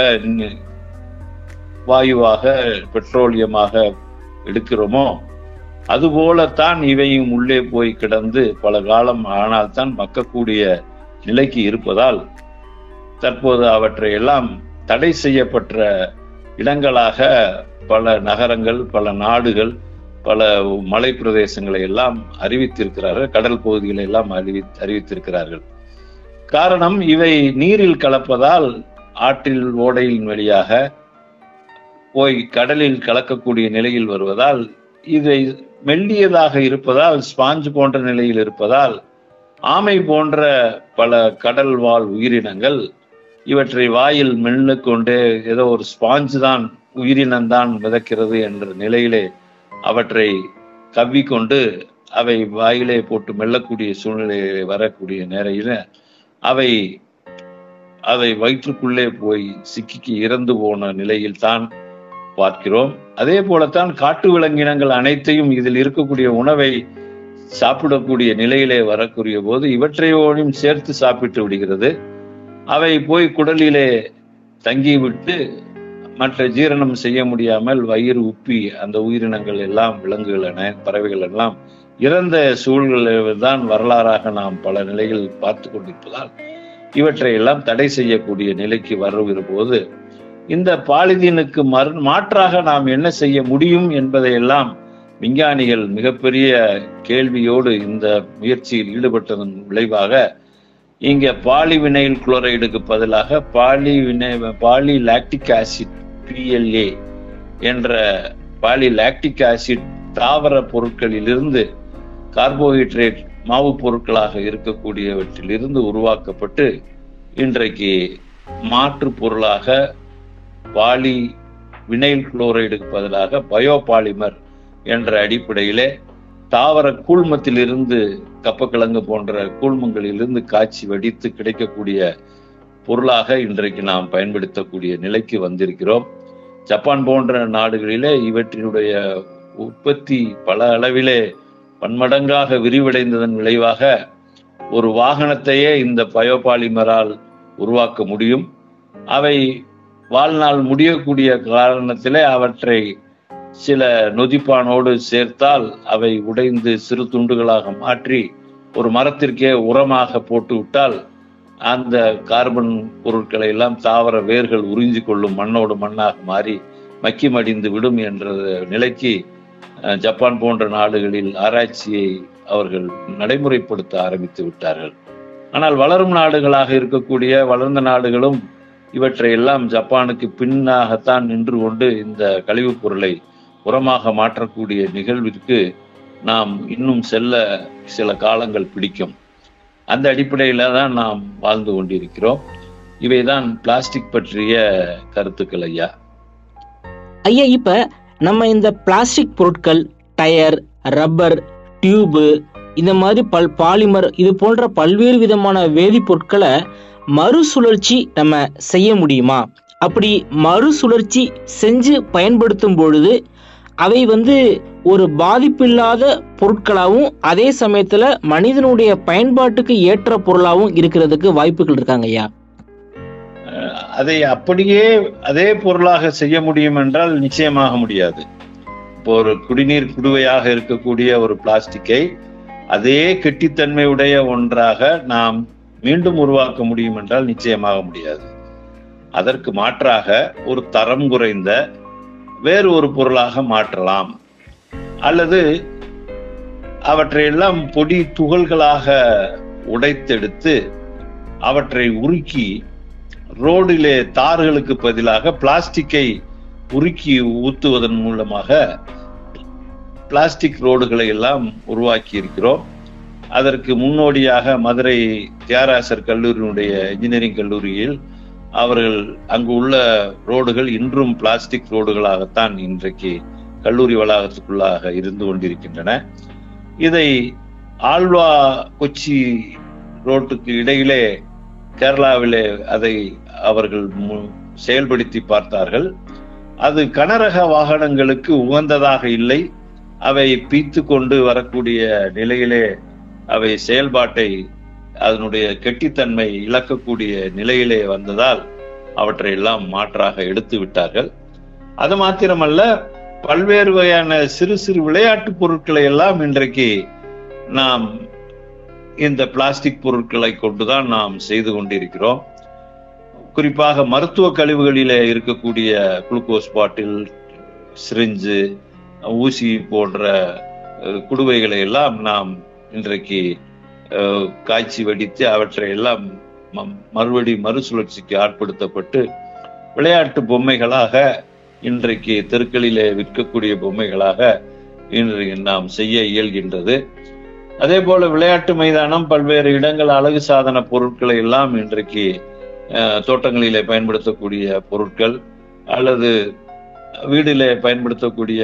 வாயுவாக பெட்ரோலியமாக எடுக்கிறோமோ அதுபோலத்தான் இவையும் உள்ளே போய் கிடந்து பல காலம் ஆனால்தான் மக்கக்கூடிய நிலைக்கு இருப்பதால் தற்போது அவற்றை எல்லாம் தடை செய்யப்பட்ட இடங்களாக பல நகரங்கள் பல நாடுகள் பல மலை பிரதேசங்களை எல்லாம் அறிவித்திருக்கிறார்கள் கடல் பகுதிகளை எல்லாம் அறிவி அறிவித்திருக்கிறார்கள் காரணம் இவை நீரில் கலப்பதால் ஆற்றில் ஓடையின் வழியாக போய் கடலில் கலக்கக்கூடிய நிலையில் வருவதால் இதை மெல்லியதாக இருப்பதால் ஸ்பாஞ்ச் போன்ற நிலையில் இருப்பதால் ஆமை போன்ற பல கடல் வாழ் உயிரினங்கள் இவற்றை வாயில் மெல்ல கொண்டே ஏதோ ஒரு ஸ்பாஞ்சு தான் உயிரினம்தான் மிதக்கிறது என்ற நிலையிலே அவற்றை கவ்விக்கொண்டு அவை வாயிலே போட்டு மெல்லக்கூடிய சூழ்நிலையிலே வரக்கூடிய நேரையில அவை அதை வயிற்றுக்குள்ளே போய் சிக்கி இறந்து போன நிலையில் தான் பார்க்கிறோம் அதே போலத்தான் காட்டு விலங்கினங்கள் அனைத்தையும் இதில் இருக்கக்கூடிய உணவை சாப்பிடக்கூடிய நிலையிலே வரக்கூடிய போது இவற்றையோடும் சேர்த்து சாப்பிட்டு விடுகிறது அவை போய் குடலிலே தங்கிவிட்டு மற்ற ஜீரணம் செய்ய முடியாமல் வயிறு உப்பி அந்த உயிரினங்கள் எல்லாம் விலங்குகள் என பறவைகள் எல்லாம் இறந்த சூழ்நிலை தான் வரலாறாக நாம் பல நிலைகள் பார்த்து கொண்டிருப்பதால் இவற்றை எல்லாம் தடை செய்யக்கூடிய நிலைக்கு வருகிற போது இந்த பாலிதீனுக்கு மறு மாற்றாக நாம் என்ன செய்ய முடியும் என்பதையெல்லாம் விஞ்ஞானிகள் மிகப்பெரிய கேள்வியோடு இந்த முயற்சியில் ஈடுபட்டதன் விளைவாக இங்க பாலிவினைல் குளோரைடுக்கு பதிலாக பாலிவினை பாலி லாக்டிக் ஆசிட் பிஎல்ஏ என்ற பாலி லாக்டிக் ஆசிட் தாவர பொருட்களிலிருந்து கார்போஹைட்ரேட் மாவு பொருட்களாக இருக்கக்கூடியவற்றிலிருந்து உருவாக்கப்பட்டு இன்றைக்கு மாற்று பொருளாக பாலி வினைல் குளோரைடுக்கு பதிலாக பயோபாலிமர் என்ற அடிப்படையிலே தாவர கூழ்மத்திலிருந்து கப்பக்கிழங்கு போன்ற கூழ்மங்களிலிருந்து காய்ச்சி வடித்து கிடைக்கக்கூடிய பொருளாக இன்றைக்கு நாம் பயன்படுத்தக்கூடிய நிலைக்கு வந்திருக்கிறோம் ஜப்பான் போன்ற நாடுகளிலே இவற்றினுடைய உற்பத்தி பல அளவிலே பன்மடங்காக விரிவடைந்ததன் விளைவாக ஒரு வாகனத்தையே இந்த பயோபாலிமரால் உருவாக்க முடியும் அவை வாழ்நாள் முடியக்கூடிய காரணத்திலே அவற்றை சில நொதிப்பானோடு சேர்த்தால் அவை உடைந்து சிறு துண்டுகளாக மாற்றி ஒரு மரத்திற்கே உரமாக போட்டு விட்டால் அந்த கார்பன் பொருட்களை எல்லாம் தாவர வேர்கள் உறிஞ்சி கொள்ளும் மண்ணோடு மண்ணாக மாறி மக்கி மடிந்து விடும் என்ற நிலைக்கு அஹ், ஜப்பான் போன்ற நாடுகளில் ஆராய்ச்சியை அவர்கள் நடைமுறைப்படுத்த ஆரம்பித்து விட்டார்கள் ஆனால் வளரும் நாடுகளாக இருக்கக்கூடிய வளர்ந்த நாடுகளும் இவற்றை எல்லாம் ஜப்பானுக்கு பின்னாகத்தான் நின்று கொண்டு இந்த கழிவுப் பொருளை உரமாக மாற்றக்கூடிய நிகழ்விற்கு நாம் இன்னும் செல்ல சில காலங்கள் பிடிக்கும் அந்த அடிப்படையில தான் நாம் வாழ்ந்து கொண்டிருக்கிறோம் இவைதான் பிளாஸ்டிக் பற்றிய கருத்துக்கள் ஐயா ஐயா இப்ப நம்ம இந்த பிளாஸ்டிக் பொருட்கள் டயர் ரப்பர் டியூபு இந்த மாதிரி பல் பாலிமர் இது போன்ற பல்வேறு விதமான வேதிப்பொருட்களை மறுசுழற்சி நம்ம செய்ய முடியுமா அப்படி மறுசுழற்சி செஞ்சு பயன்படுத்தும் பொழுது அவை வந்து ஒரு பாதிப்பில்லாத பொருட்களாகவும் அதே சமயத்துல மனிதனுடைய பயன்பாட்டுக்கு ஏற்ற பொருளாகவும் இருக்கிறதுக்கு வாய்ப்புகள் இருக்காங்க ஐயா அஹ் அதை அப்படியே அதே பொருளாக செய்ய முடியும் என்றால் நிச்சயமாக முடியாது இப்போ ஒரு குடிநீர் குடுவையாக இருக்கக்கூடிய ஒரு பிளாஸ்டிக்கை அதே கெட்டித்தன்மை உடைய ஒன்றாக நாம் மீண்டும் உருவாக்க முடியும் என்றால் நிச்சயமாக முடியாது அதற்கு மாற்றாக ஒரு தரம் குறைந்த வேறு ஒரு பொருளாக மாற்றலாம் அல்லது அவற்றையெல்லாம் பொடி துகள்களாக உடைத்தெடுத்து அவற்றை உருக்கி ரோடிலே தார்களுக்கு பதிலாக பிளாஸ்டிக்கை உருக்கி ஊத்துவதன் மூலமாக பிளாஸ்டிக் ரோடுகளை எல்லாம் உருவாக்கி இருக்கிறோம் அதற்கு முன்னோடியாக மதுரை தியாகராசர் கல்லூரியினுடைய இன்ஜினியரிங் கல்லூரியில் அவர்கள் அங்கு உள்ள ரோடுகள் இன்றும் பிளாஸ்டிக் ரோடுகளாகத்தான் இன்றைக்கு கல்லூரி வளாகத்துக்குள்ளாக இருந்து கொண்டிருக்கின்றன இதை ஆழ்வா கொச்சி ரோட்டுக்கு இடையிலே கேரளாவிலே அதை அவர்கள் மு- செயல்படுத்தி பார்த்தார்கள் அது கனரக வாகனங்களுக்கு உகந்ததாக இல்லை அவை பீத்து கொண்டு வரக்கூடிய நிலையிலே அவை செயல்பாட்டை அதனுடைய கெட்டித்தன்மை இழக்கக்கூடிய நிலையிலே வந்ததால் அவற்றை எல்லாம் மாற்றாக எடுத்து விட்டார்கள் அது மாத்திரமல்ல பல்வேறு வகையான சிறு சிறு விளையாட்டு பொருட்களை எல்லாம் இன்றைக்கு நாம் இந்த பிளாஸ்டிக் பொருட்களை கொண்டுதான் நாம் செய்து கொண்டிருக்கிறோம் குறிப்பாக மருத்துவ கழிவுகளிலே இருக்கக்கூடிய குளுக்கோஸ் பாட்டில் சிரிஞ்சு ஊசி போன்ற அஹ், குடுவைகளை எல்லாம் நாம் இன்றைக்கு அஹ், காய்ச்சி வடித்து அவற்றை எல்லாம் ம- மறுபடி மறுசுழற்சிக்கு ஆட்படுத்தப்பட்டு விளையாட்டு பொம்மைகளாக இன்றைக்கு தெருக்களிலே விற்கக்கூடிய பொம்மைகளாக இன்றைக்கு நாம் செய்ய இயல்கின்றது அதே போல விளையாட்டு மைதானம் பல்வேறு இடங்கள் அழகு சாதன பொருட்களை எல்லாம் இன்றைக்கு அஹ், தோட்டங்களிலே பயன்படுத்தக்கூடிய பொருட்கள் அல்லது வீடிலே பயன்படுத்தக்கூடிய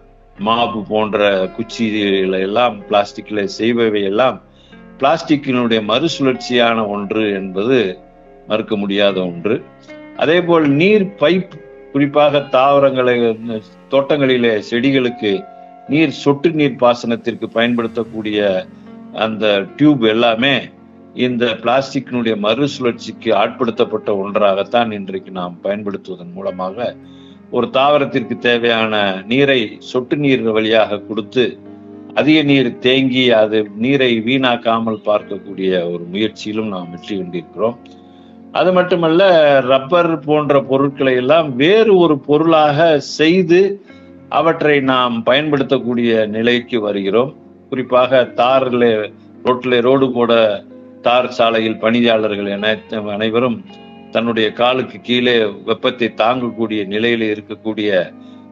மாப்பு போன்ற குச்சிகளை எல்லாம் பிளாஸ்டிக்ல செய்பவை எல்லாம் பிளாஸ்டிக்கினுடைய மறுசுழற்சியான ஒன்று என்பது மறுக்க முடியாத ஒன்று அதே போல் நீர் பைப் குறிப்பாக தாவரங்களை தோட்டங்களிலே செடிகளுக்கு நீர் சொட்டு நீர் பாசனத்திற்கு பயன்படுத்தக்கூடிய அந்த டியூப் எல்லாமே இந்த பிளாஸ்டிக்கினுடைய மறுசுழற்சிக்கு ஆட்படுத்தப்பட்ட ஒன்றாகத்தான் இன்றைக்கு நாம் பயன்படுத்துவதன் மூலமாக ஒரு தாவரத்திற்கு தேவையான நீரை சொட்டு நீர் வழியாக கொடுத்து அதிக நீர் தேங்கி அது நீரை வீணாக்காமல் பார்க்கக்கூடிய ஒரு முயற்சியிலும் நாம் வெற்றி கொண்டிருக்கிறோம் அது மட்டுமல்ல ரப்பர் போன்ற பொருட்களை எல்லாம் வேறு ஒரு பொருளாக செய்து அவற்றை நாம் பயன்படுத்தக்கூடிய நிலைக்கு வருகிறோம் குறிப்பாக தாரில் ரோட்டில் ரோடு போட தார் சாலையில் பணியாளர்கள் என அனைவரும் தன்னுடைய காலுக்கு கீழே வெப்பத்தை தாங்கக்கூடிய நிலையில இருக்கக்கூடிய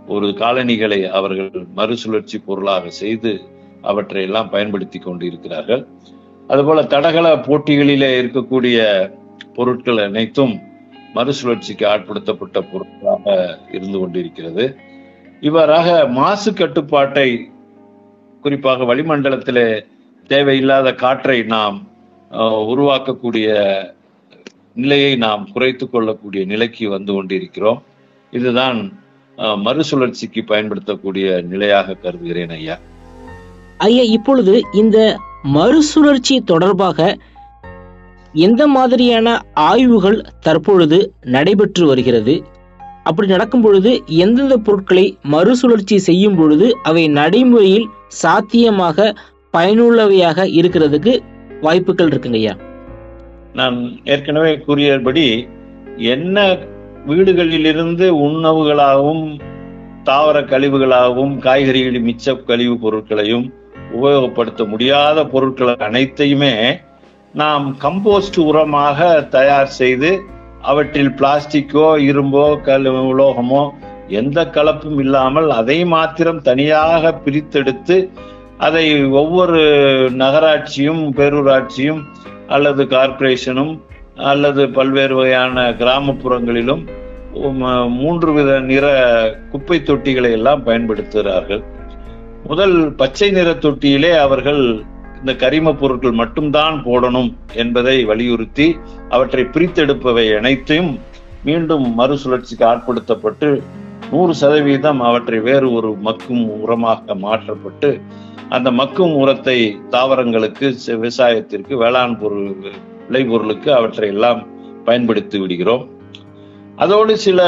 ஒரு காலணிகளை அவர்கள் மறுசுழற்சி பொருளாக செய்து அவற்றை எல்லாம் பயன்படுத்தி கொண்டு இருக்கிறார்கள் அதுபோல தடகள போட்டிகளிலே இருக்கக்கூடிய பொருட்கள் அனைத்தும் மறுசுழற்சிக்கு ஆட்படுத்தப்பட்ட பொருட்களாக இருந்து கொண்டிருக்கிறது இவ்வாறாக மாசு கட்டுப்பாட்டை குறிப்பாக வளிமண்டலத்திலே தேவையில்லாத காற்றை நாம் அஹ், உருவாக்கக்கூடிய நிலையை நாம் குறைத்துக் கொள்ளக்கூடிய நிலைக்கு வந்து கொண்டிருக்கிறோம் இதுதான் அஹ், மறுசுழற்சிக்கு பயன்படுத்தக்கூடிய நிலையாக கருதுகிறேன் ஐயா ஐயா இப்பொழுது இந்த மறுசுழற்சி தொடர்பாக எந்த மாதிரியான ஆய்வுகள் தற்பொழுது நடைபெற்று வருகிறது அப்படி நடக்கும் பொழுது எந்தெந்த பொருட்களை மறுசுழற்சி செய்யும் பொழுது அவை நடைமுறையில் சாத்தியமாக பயனுள்ளவையாக இருக்கிறதுக்கு வாய்ப்புகள் இருக்குங்க ஐயா நான் ஏற்கனவே கூறியபடி என்ன வீடுகளிலிருந்து உணவுகளாகவும் தாவர கழிவுகளாகவும் காய்கறிகளின் மிச்ச கழிவு பொருட்களையும் உபயோகப்படுத்த முடியாத பொருட்கள் அனைத்தையுமே நாம் கம்போஸ்ட் உரமாக தயார் செய்து அவற்றில் பிளாஸ்டிக்கோ இரும்போ கல் உலோகமோ எந்த கலப்பும் இல்லாமல் அதை மாத்திரம் தனியாக பிரித்தெடுத்து அதை ஒவ்வொரு நகராட்சியும் பேரூராட்சியும் அல்லது கார்ப்பரேஷனும் அல்லது பல்வேறு வகையான கிராமப்புறங்களிலும் உம், மூன்று வித நிற குப்பை தொட்டிகளை எல்லாம் பயன்படுத்துகிறார்கள் முதல் பச்சை நிற தொட்டியிலே அவர்கள் இந்த கரிம பொருட்கள் மட்டும்தான் போடணும் என்பதை வலியுறுத்தி அவற்றை பிரித்தெடுப்பவை அனைத்தையும் மீண்டும் மறுசுழற்சிக்கு ஆட்படுத்தப்பட்டு நூறு சதவீதம் அவற்றை வேறு ஒரு மக்கும் உரமாக மாற்றப்பட்டு அந்த மக்கும் உரத்தை தாவரங்களுக்கு செ- விவசாயத்திற்கு வேளாண் பொருள் விளைபொருளுக்கு அவற்றை எல்லாம் பயன்படுத்தி விடுகிறோம் அதோடு சில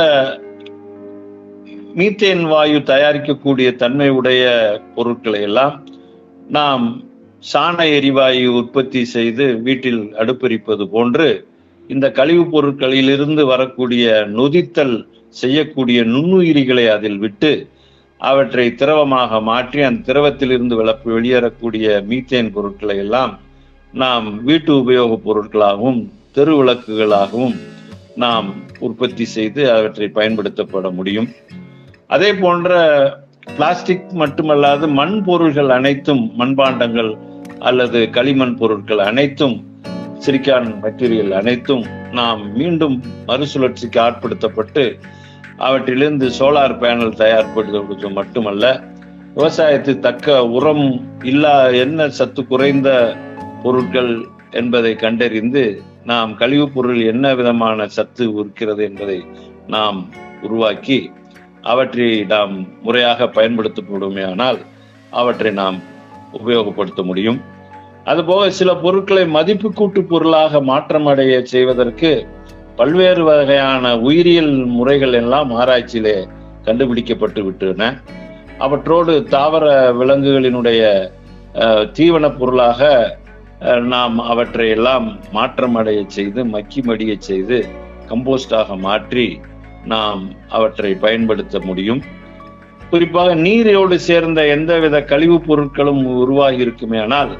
மீத்தேன் வாயு தயாரிக்கக்கூடிய தன்மை உடைய பொருட்களை எல்லாம் நாம் சாண எரிவாயு உற்பத்தி செய்து வீட்டில் அடுப்பெரிப்பது போன்று இந்த கழிவுப் பொருட்களிலிருந்து வரக்கூடிய நொதித்தல் செய்யக்கூடிய நுண்ணுயிரிகளை அதில் விட்டு அவற்றை திரவமாக மாற்றி அந்த திரவத்திலிருந்து விளப்பு வெளியேறக்கூடிய மீத்தேன் பொருட்களை எல்லாம் நாம் வீட்டு உபயோகப் பொருட்களாகவும் தெரு விளக்குகளாகவும் நாம் உற்பத்தி செய்து அவற்றை பயன்படுத்தப்பட முடியும் அதே போன்ற பிளாஸ்டிக் மட்டுமல்லாது மண் பொருள்கள் அனைத்தும் மண்பாண்டங்கள் அல்லது களிமண் பொருட்கள் அனைத்தும் சிலிக்கான் மெட்டீரியல் அனைத்தும் நாம் மீண்டும் மறுசுழற்சிக்கு ஆட்படுத்தப்பட்டு அவற்றிலிருந்து சோலார் பேனல் தயார்படுத்துவது மட்டுமல்ல விவசாயத்துக்கு தக்க உரம் இல்லா என்ன சத்து குறைந்த பொருட்கள் என்பதை கண்டறிந்து நாம் கழிவுப் பொருள் என்ன விதமான சத்து இருக்கிறது என்பதை நாம் உருவாக்கி அவற்றை நாம் முறையாக பயன்படுத்தப்படுமையானால் அவற்றை நாம் உபயோகப்படுத்த முடியும் அதுபோக சில பொருட்களை மதிப்பு கூட்டு பொருளாக மாற்றமடைய செய்வதற்கு பல்வேறு வகையான உயிரியல் முறைகள் எல்லாம் ஆராய்ச்சியிலே கண்டுபிடிக்கப்பட்டு விட்டன அவற்றோடு தாவர விலங்குகளினுடைய அஹ், தீவனப் பொருளாக அஹ், நாம் அவற்றை எல்லாம் மாற்றமடைய செய்து மக்கி மடிய செய்து கம்போஸ்டாக மாற்றி நாம் அவற்றை பயன்படுத்த முடியும் குறிப்பாக நீரோடு சேர்ந்த எந்தவித கழிவுப் பொருட்களும் உருவாகி இருக்குமேயானால்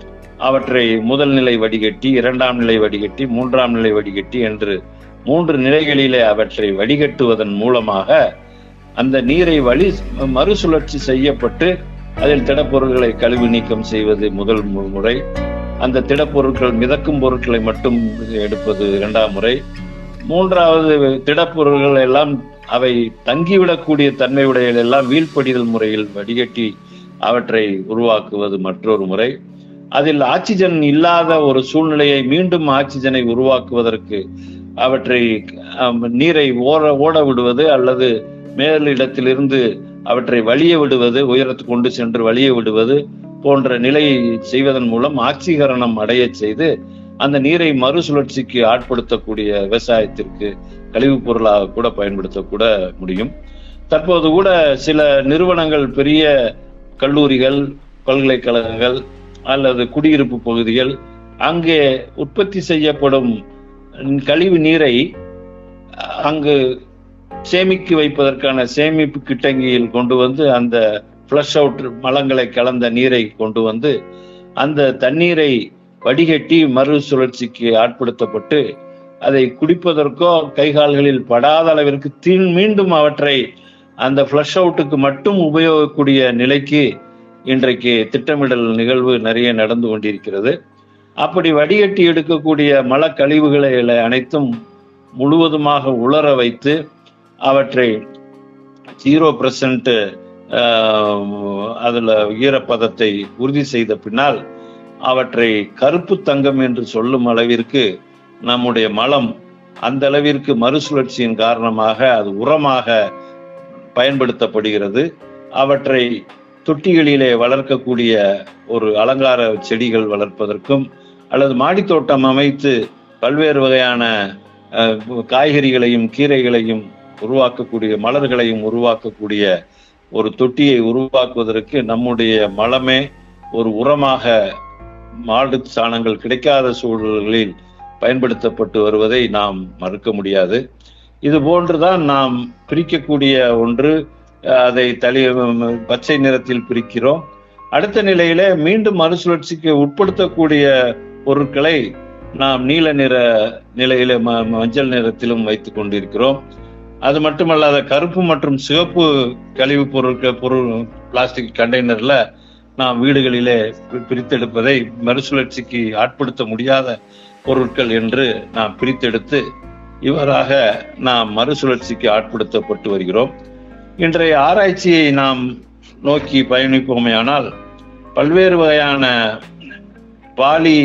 அவற்றை முதல் நிலை வடிகட்டி இரண்டாம் நிலை வடிகட்டி மூன்றாம் நிலை வடிகட்டி என்று மூன்று நிலைகளிலே அவற்றை வடிகட்டுவதன் மூலமாக அந்த நீரை வழி மறுசுழற்சி செய்யப்பட்டு அதில் திடப்பொருட்களை கழிவு நீக்கம் செய்வது முதல் மு- முறை அந்த திடப்பொருட்கள் மிதக்கும் பொருட்களை மட்டும் எடுப்பது இரண்டாம் முறை மூன்றாவது திடப்பொருள்கள் எல்லாம் அவை தங்கிவிடக்கூடிய தன்மையுடைய எல்லாம் வீழ்ப்படிதல் முறையில் வடிகட்டி அவற்றை உருவாக்குவது மற்றொரு முறை அதில் ஆக்சிஜன் இல்லாத ஒரு சூழ்நிலையை மீண்டும் ஆக்சிஜனை உருவாக்குவதற்கு அவற்றை ஆம், நீரை ஓட ஓட விடுவது அல்லது மேலிடத்திலிருந்து அவற்றை வழிய விடுவது உயரத்துக்கு கொண்டு சென்று வழிய விடுவது போன்ற நிலையை செய்வதன் மூலம் ஆக்சிகரணம் அடைய செய்து அந்த நீரை மறுசுழற்சிக்கு ஆட்படுத்தக்கூடிய விவசாயத்திற்கு கழிவுப் பொருளாக கூட பயன்படுத்தக்கூட முடியும் தற்போது கூட சில நிறுவனங்கள் பெரிய கல்லூரிகள் பல்கலைக்கழகங்கள் அல்லது குடியிருப்பு பகுதிகள் அங்கே உற்பத்தி செய்யப்படும் கழிவு நீரை அங்கு சேமிக்க வைப்பதற்கான சேமிப்பு கிட்டங்கியில் கொண்டு வந்து அந்த ஃப்ளஷ் அவுட் மலங்களை கலந்த நீரை கொண்டு வந்து அந்த தண்ணீரை வடிகட்டி மறுசுழற்சிக்கு ஆட்படுத்தப்பட்டு அதை குடிப்பதற்கோ கைகால்களில் படாத அளவிற்கு தீ மீண்டும் அவற்றை அந்த ஃப்ளஷ் அவுட்டுக்கு மட்டும் உபயோகக்கூடிய நிலைக்கு இன்றைக்கு திட்டமிடல் நிகழ்வு நிறைய நடந்து கொண்டிருக்கிறது அப்படி வடிகட்டி எடுக்கக்கூடிய மல கழிவுகளை அனைத்தும் முழுவதுமாக உலர வைத்து அவற்றை ஜீரோ பர்சன்ட் அதுல ஈரப்பதத்தை உறுதி செய்த பின்னால் அவற்றை கருப்பு தங்கம் என்று சொல்லும் அளவிற்கு நம்முடைய மலம் அந்த அளவிற்கு மறுசுழற்சியின் காரணமாக அது உரமாக பயன்படுத்தப்படுகிறது அவற்றை தொட்டிகளிலே வளர்க்கக்கூடிய ஒரு அலங்கார செடிகள் வளர்ப்பதற்கும் அல்லது மாடித்தோட்டம் அமைத்து பல்வேறு வகையான அஹ், காய்கறிகளையும் கீரைகளையும் உருவாக்கக்கூடிய மலர்களையும் உருவாக்கக்கூடிய ஒரு தொட்டியை உருவாக்குவதற்கு நம்முடைய மலமே ஒரு உரமாக மாடு சாணங்கள் கிடைக்காத சூழல்களில் பயன்படுத்தப்பட்டு வருவதை நாம் மறுக்க முடியாது இது போன்றுதான் நாம் பிரிக்கக்கூடிய ஒன்று அஹ், அதை தளி பச்சை நிறத்தில் பிரிக்கிறோம் அடுத்த நிலையில மீண்டும் மறுசுழற்சிக்கு உட்படுத்தக்கூடிய பொருட்களை நாம் நீல நிற நிலையில ம- மஞ்சள் நிறத்திலும் வைத்துக் கொண்டிருக்கிறோம் அது மட்டுமல்லாத கருப்பு மற்றும் சிவப்பு கழிவு பொருட்கள் பொருள் பிளாஸ்டிக் கண்டெய்னர்ல நாம் வீடுகளிலே பி- பிரித்தெடுப்பதை மறுசுழற்சிக்கு ஆட்படுத்த முடியாத பொருட்கள் என்று நாம் பிரித்தெடுத்து இவ்வாறாக நாம் மறுசுழற்சிக்கு ஆட்படுத்தப்பட்டு வருகிறோம் இன்றைய ஆராய்ச்சியை நாம் நோக்கி பயணிப்போமேயானால் பல்வேறு வகையான பாலி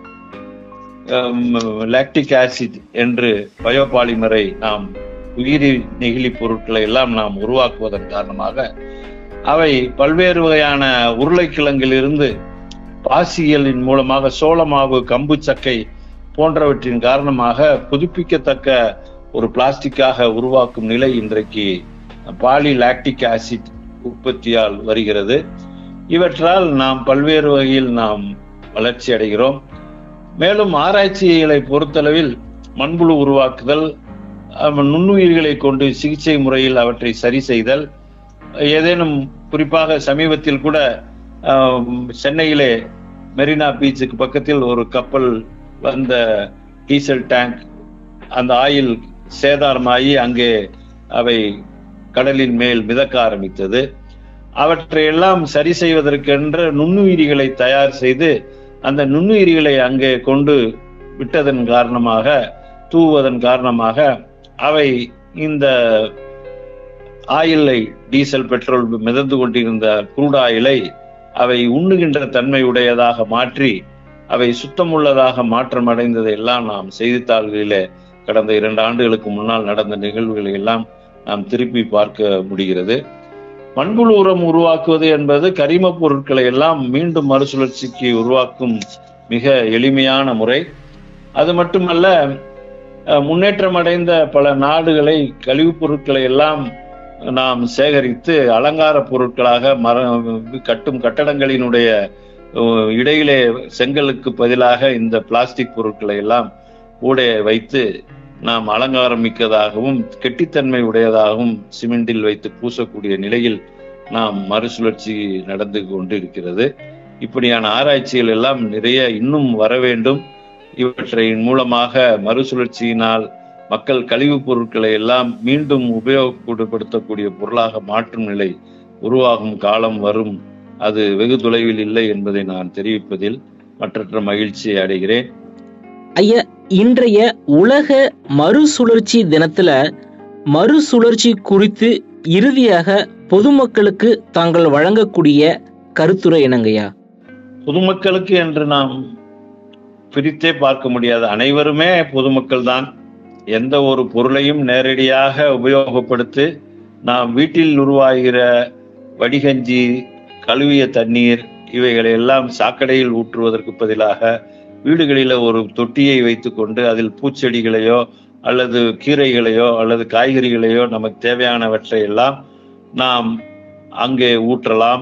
லாக்டிக் ஆசிட் என்று பயோபாலிமரை நாம் உயிரி நெகிழி பொருட்களை எல்லாம் நாம் உருவாக்குவதன் காரணமாக அவை பல்வேறு வகையான உருளைக்கிழங்கிலிருந்து பாசியலின் மூலமாக சோளமாவு கம்பு சக்கை போன்றவற்றின் காரணமாக புதுப்பிக்கத்தக்க ஒரு பிளாஸ்டிக்காக உருவாக்கும் நிலை இன்றைக்கு பாலி லாக்டிக் ஆசிட் உற்பத்தியால் வருகிறது இவற்றால் நாம் பல்வேறு வகையில் நாம் வளர்ச்சி அடைகிறோம் மேலும் ஆராய்ச்சிகளை பொறுத்தளவில் மண்புழு உருவாக்குதல் அஹ், நுண்ணுயிர்களை கொண்டு சிகிச்சை முறையில் அவற்றை சரி செய்தல் ஏதேனும் குறிப்பாக சமீபத்தில் கூட அஹ், சென்னையிலே மெரினா பீச்சுக்கு பக்கத்தில் ஒரு கப்பல் வந்த டீசல் டேங்க் அந்த ஆயில் சேதாரமாகி அங்கே அவை கடலின் மேல் மிதக்க ஆரம்பித்தது அவற்றையெல்லாம் சரி செய்வதற்கென்ற நுண்ணுயிரிகளை தயார் செய்து அந்த நுண்ணுயிரிகளை அங்கே கொண்டு விட்டதன் காரணமாக தூவுவதன் காரணமாக அவை இந்த ஆயிலை டீசல் பெட்ரோல் மிதந்து கொண்டிருந்த குரூட் ஆயிலை அவை உண்ணுகின்ற தன்மை உடையதாக மாற்றி அவை சுத்தமுள்ளதாக மாற்றம் அடைந்ததை எல்லாம் நாம் செய்தித்தாள்களிலே கடந்த இரண்டு ஆண்டுகளுக்கு முன்னால் நடந்த நிகழ்வுகளை எல்லாம் நாம் திருப்பி பார்க்க முடிகிறது மண்புழு உரம் உருவாக்குவது என்பது கரிம பொருட்களை எல்லாம் மீண்டும் மறுசுழற்சிக்கு உருவாக்கும் மிக எளிமையான முறை அது மட்டுமல்ல அஹ், முன்னேற்றம் அடைந்த பல நாடுகளை கழிவுப் பொருட்களை எல்லாம் நாம் சேகரித்து அலங்கார பொருட்களாக மர கட்டும் கட்டடங்களினுடைய அஹ், இடையிலே செங்கலுக்கு பதிலாக இந்த பிளாஸ்டிக் பொருட்களை எல்லாம் கூட வைத்து நாம் அலங்காரம் மிக்கதாகவும் கெட்டித்தன்மை உடையதாகவும் சிமெண்டில் வைத்து பூசக்கூடிய நிலையில் நாம் மறுசுழற்சி நடந்து கொண்டிருக்கிறது இப்படியான ஆராய்ச்சிகள் எல்லாம் நிறைய இன்னும் வர வேண்டும் இவற்றின் மூலமாக மறுசுழற்சியினால் மக்கள் கழிவுப் பொருட்களை எல்லாம் மீண்டும் உபயோகப்படுத்தக்கூடிய பொருளாக மாற்றும் நிலை உருவாகும் காலம் வரும் அது வெகு தொலைவில் இல்லை என்பதை நான் தெரிவிப்பதில் மற்றற்ற மகிழ்ச்சியை அடைகிறேன் ஐயா இன்றைய உலக மறுசுழற்சி தினத்துல மறுசுழற்சி குறித்து இறுதியாக பொதுமக்களுக்கு தாங்கள் வழங்கக்கூடிய கருத்துரை என்னங்கய்யா பொதுமக்களுக்கு என்று நாம் பிரித்தே பார்க்க முடியாது அனைவருமே பொதுமக்கள் தான் எந்த ஒரு பொருளையும் நேரடியாக உபயோகப்படுத்தி நாம் வீட்டில் உருவாகிற வடிகஞ்சி கழுவிய தண்ணீர் இவைகளை எல்லாம் சாக்கடையில் ஊற்றுவதற்கு பதிலாக வீடுகளில் ஒரு தொட்டியை வைத்துக்கொண்டு அதில் பூச்செடிகளையோ அல்லது கீரைகளையோ அல்லது காய்கறிகளையோ நமக்கு தேவையானவற்றை எல்லாம் நாம் அங்கே ஊற்றலாம்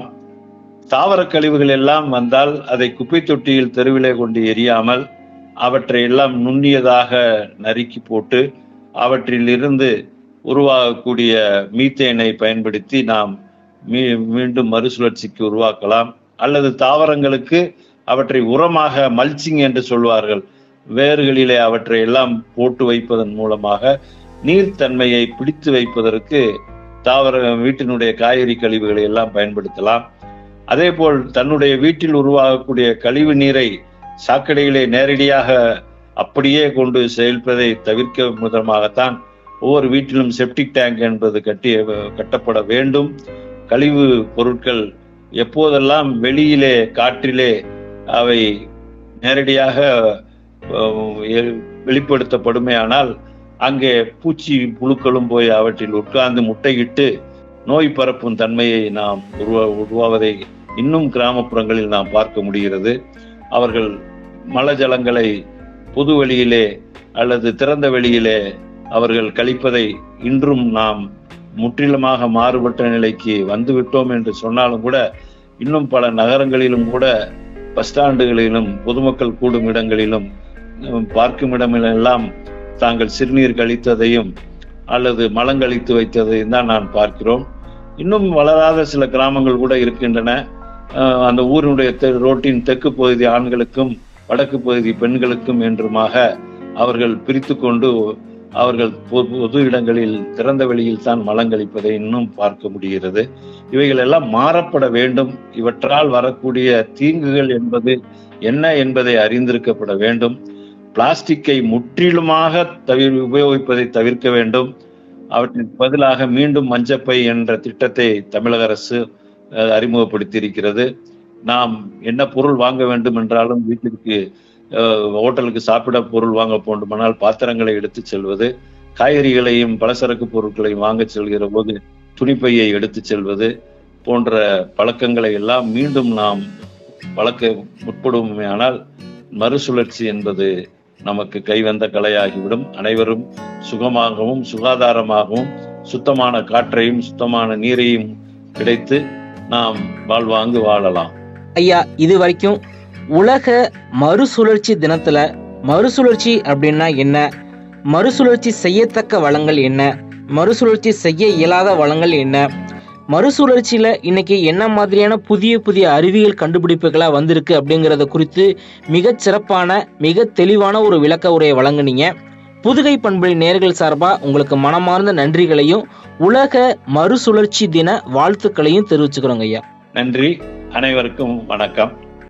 தாவர கழிவுகள் எல்லாம் வந்தால் அதை குப்பை தொட்டியில் தெருவிலே கொண்டு எரியாமல் அவற்றை எல்லாம் நுண்ணியதாக நறுக்கி போட்டு அவற்றில் இருந்து உருவாகக்கூடிய மீத்தேனை பயன்படுத்தி நாம் மீ மீண்டும் மறுசுழற்சிக்கு உருவாக்கலாம் அல்லது தாவரங்களுக்கு அவற்றை உரமாக மல்ச்சிங் என்று சொல்வார்கள் வேர்களிலே அவற்றை எல்லாம் போட்டு வைப்பதன் மூலமாக நீர்த்தன்மையை பிடித்து வைப்பதற்கு தாவர வீட்டினுடைய காய்கறி கழிவுகளை எல்லாம் பயன்படுத்தலாம் அதே போல் தன்னுடைய வீட்டில் உருவாகக்கூடிய கழிவு நீரை சாக்கடையிலே நேரடியாக அப்படியே கொண்டு செயல்பதை தவிர்க்க விதமாகத்தான் ஒவ்வொரு வீட்டிலும் செப்டிக் டேங்க் என்பது கட்டி கட்டப்பட வேண்டும் கழிவு பொருட்கள் எப்போதெல்லாம் வெளியிலே காற்றிலே அவை நேரடியாக அஹ், எ- வெளிப்படுத்தப்படுமேயானால் அங்கே பூச்சி புழுக்களும் போய் அவற்றில் உட்கார்ந்து முட்டையிட்டு நோய் பரப்பும் தன்மையை நாம் உருவா உருவாவதை இன்னும் கிராமப்புறங்களில் நாம் பார்க்க முடிகிறது அவர்கள் மலஜலங்களை பொது வெளியிலே அல்லது திறந்த வெளியிலே அவர்கள் கழிப்பதை இன்றும் நாம் முற்றிலுமாக மாறுபட்ட நிலைக்கு வந்துவிட்டோம் என்று சொன்னாலும் கூட இன்னும் பல நகரங்களிலும் கூட பஸ் ஸ்டாண்டுகளிலும் பொதுமக்கள் கூடும் இடங்களிலும் உம், பார்க்கும் இடமெல்லாம் தாங்கள் சிறுநீர் கழித்ததையும் அல்லது மலங்கழித்து வைத்ததையும் தான் நான் பார்க்கிறோம் இன்னும் வளராத சில கிராமங்கள் கூட இருக்கின்றன அஹ், அந்த ஊரினுடைய தெ- ரோட்டின் தெற்கு பகுதி ஆண்களுக்கும் வடக்கு பகுதி பெண்களுக்கும் என்றுமாக அவர்கள் பிரித்து கொண்டு அவர்கள் பொ- பொது இடங்களில் திறந்த வெளியில் தான் மலங்கழிப்பதை இன்னும் பார்க்க முடிகிறது இவைகள் எல்லாம் மாறப்பட வேண்டும் இவற்றால் வரக்கூடிய தீங்குகள் என்பது என்ன என்பதை அறிந்திருக்கப்பட வேண்டும் பிளாஸ்டிக்கை முற்றிலுமாக தவிர உபயோகிப்பதை தவிர்க்க வேண்டும் அவற்றிற்கு பதிலாக மீண்டும் மஞ்சப்பை என்ற திட்டத்தை தமிழக அரசு அஹ், அறிமுகப்படுத்தி இருக்கிறது நாம் என்ன பொருள் வாங்க வேண்டும் என்றாலும் வீட்டிற்கு அஹ், ஹோட்டலுக்கு சாப்பிட பொருள் வாங்க வேண்டுமானால் பாத்திரங்களை எடுத்து செல்வது காய்கறிகளையும் பலசரக்கு பொருட்களையும் வாங்க செல்கிற போது துணிப்பையை எடுத்து செல்வது போன்ற பழக்கங்களை எல்லாம் மீண்டும் நாம் வளர்க்க முற்படுவோமேயானால் மறுசுழற்சி என்பது நமக்கு கைவந்த கலையாகிவிடும் அனைவரும் சுகமாகவும் சுகாதாரமாகவும் சுத்தமான காற்றையும் சுத்தமான நீரையும் கிடைத்து நாம் வாழ்வாங்கு வாழலாம் ஐயா இது வரைக்கும் உலக மறுசுழற்சி தினத்துல மறுசுழற்சி அப்படின்னா என்ன மறுசுழற்சி செய்யத்தக்க வளங்கள் என்ன மறுசுழற்சி செய்ய இயலாத வளங்கள் என்ன மறுசுழற்சியில இன்னைக்கு என்ன மாதிரியான புதிய புதிய அறிவியல் கண்டுபிடிப்புகளா வந்திருக்கு அப்படிங்கறத குறித்து மிகச் சிறப்பான மிக தெளிவான ஒரு விளக்க உரையை வழங்குனீங்க புதுகை பண்புலி நேர்கள் சார்பா உங்களுக்கு மனமார்ந்த நன்றிகளையும் உலக மறுசுழற்சி தின வாழ்த்துக்களையும் தெரிவிச்சுக்கிறோங்க ஐயா நன்றி அனைவருக்கும் வணக்கம்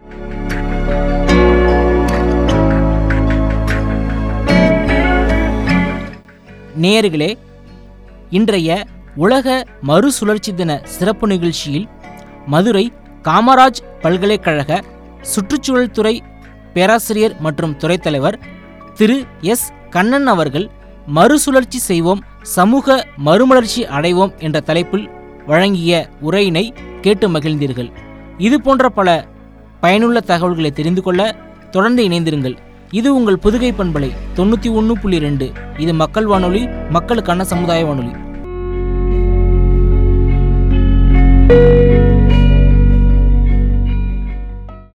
நேயர்களே இன்றைய உலக மறுசுழற்சி தின சிறப்பு நிகழ்ச்சியில் மதுரை காமராஜ் பல்கலைக்கழக சுற்றுச்சூழல் துறை பேராசிரியர் மற்றும் துறைத் தலைவர் திரு எஸ் கண்ணன் அவர்கள் மறுசுழற்சி செய்வோம் சமூக மறுமலர்ச்சி அடைவோம் என்ற தலைப்பில் வழங்கிய உரையினை கேட்டு மகிழ்ந்தீர்கள் இது போன்ற பல பயனுள்ள தகவல்களை தெரிந்து கொள்ள தொடர்ந்து இணைந்திருங்கள் இது உங்கள் புதுகை பண்பலை தொண்ணூற்றி ஒன்று புள்ளி ரெண்டு இது மக்கள் வானொலி மக்களுக்கான சமுதாய வானொலி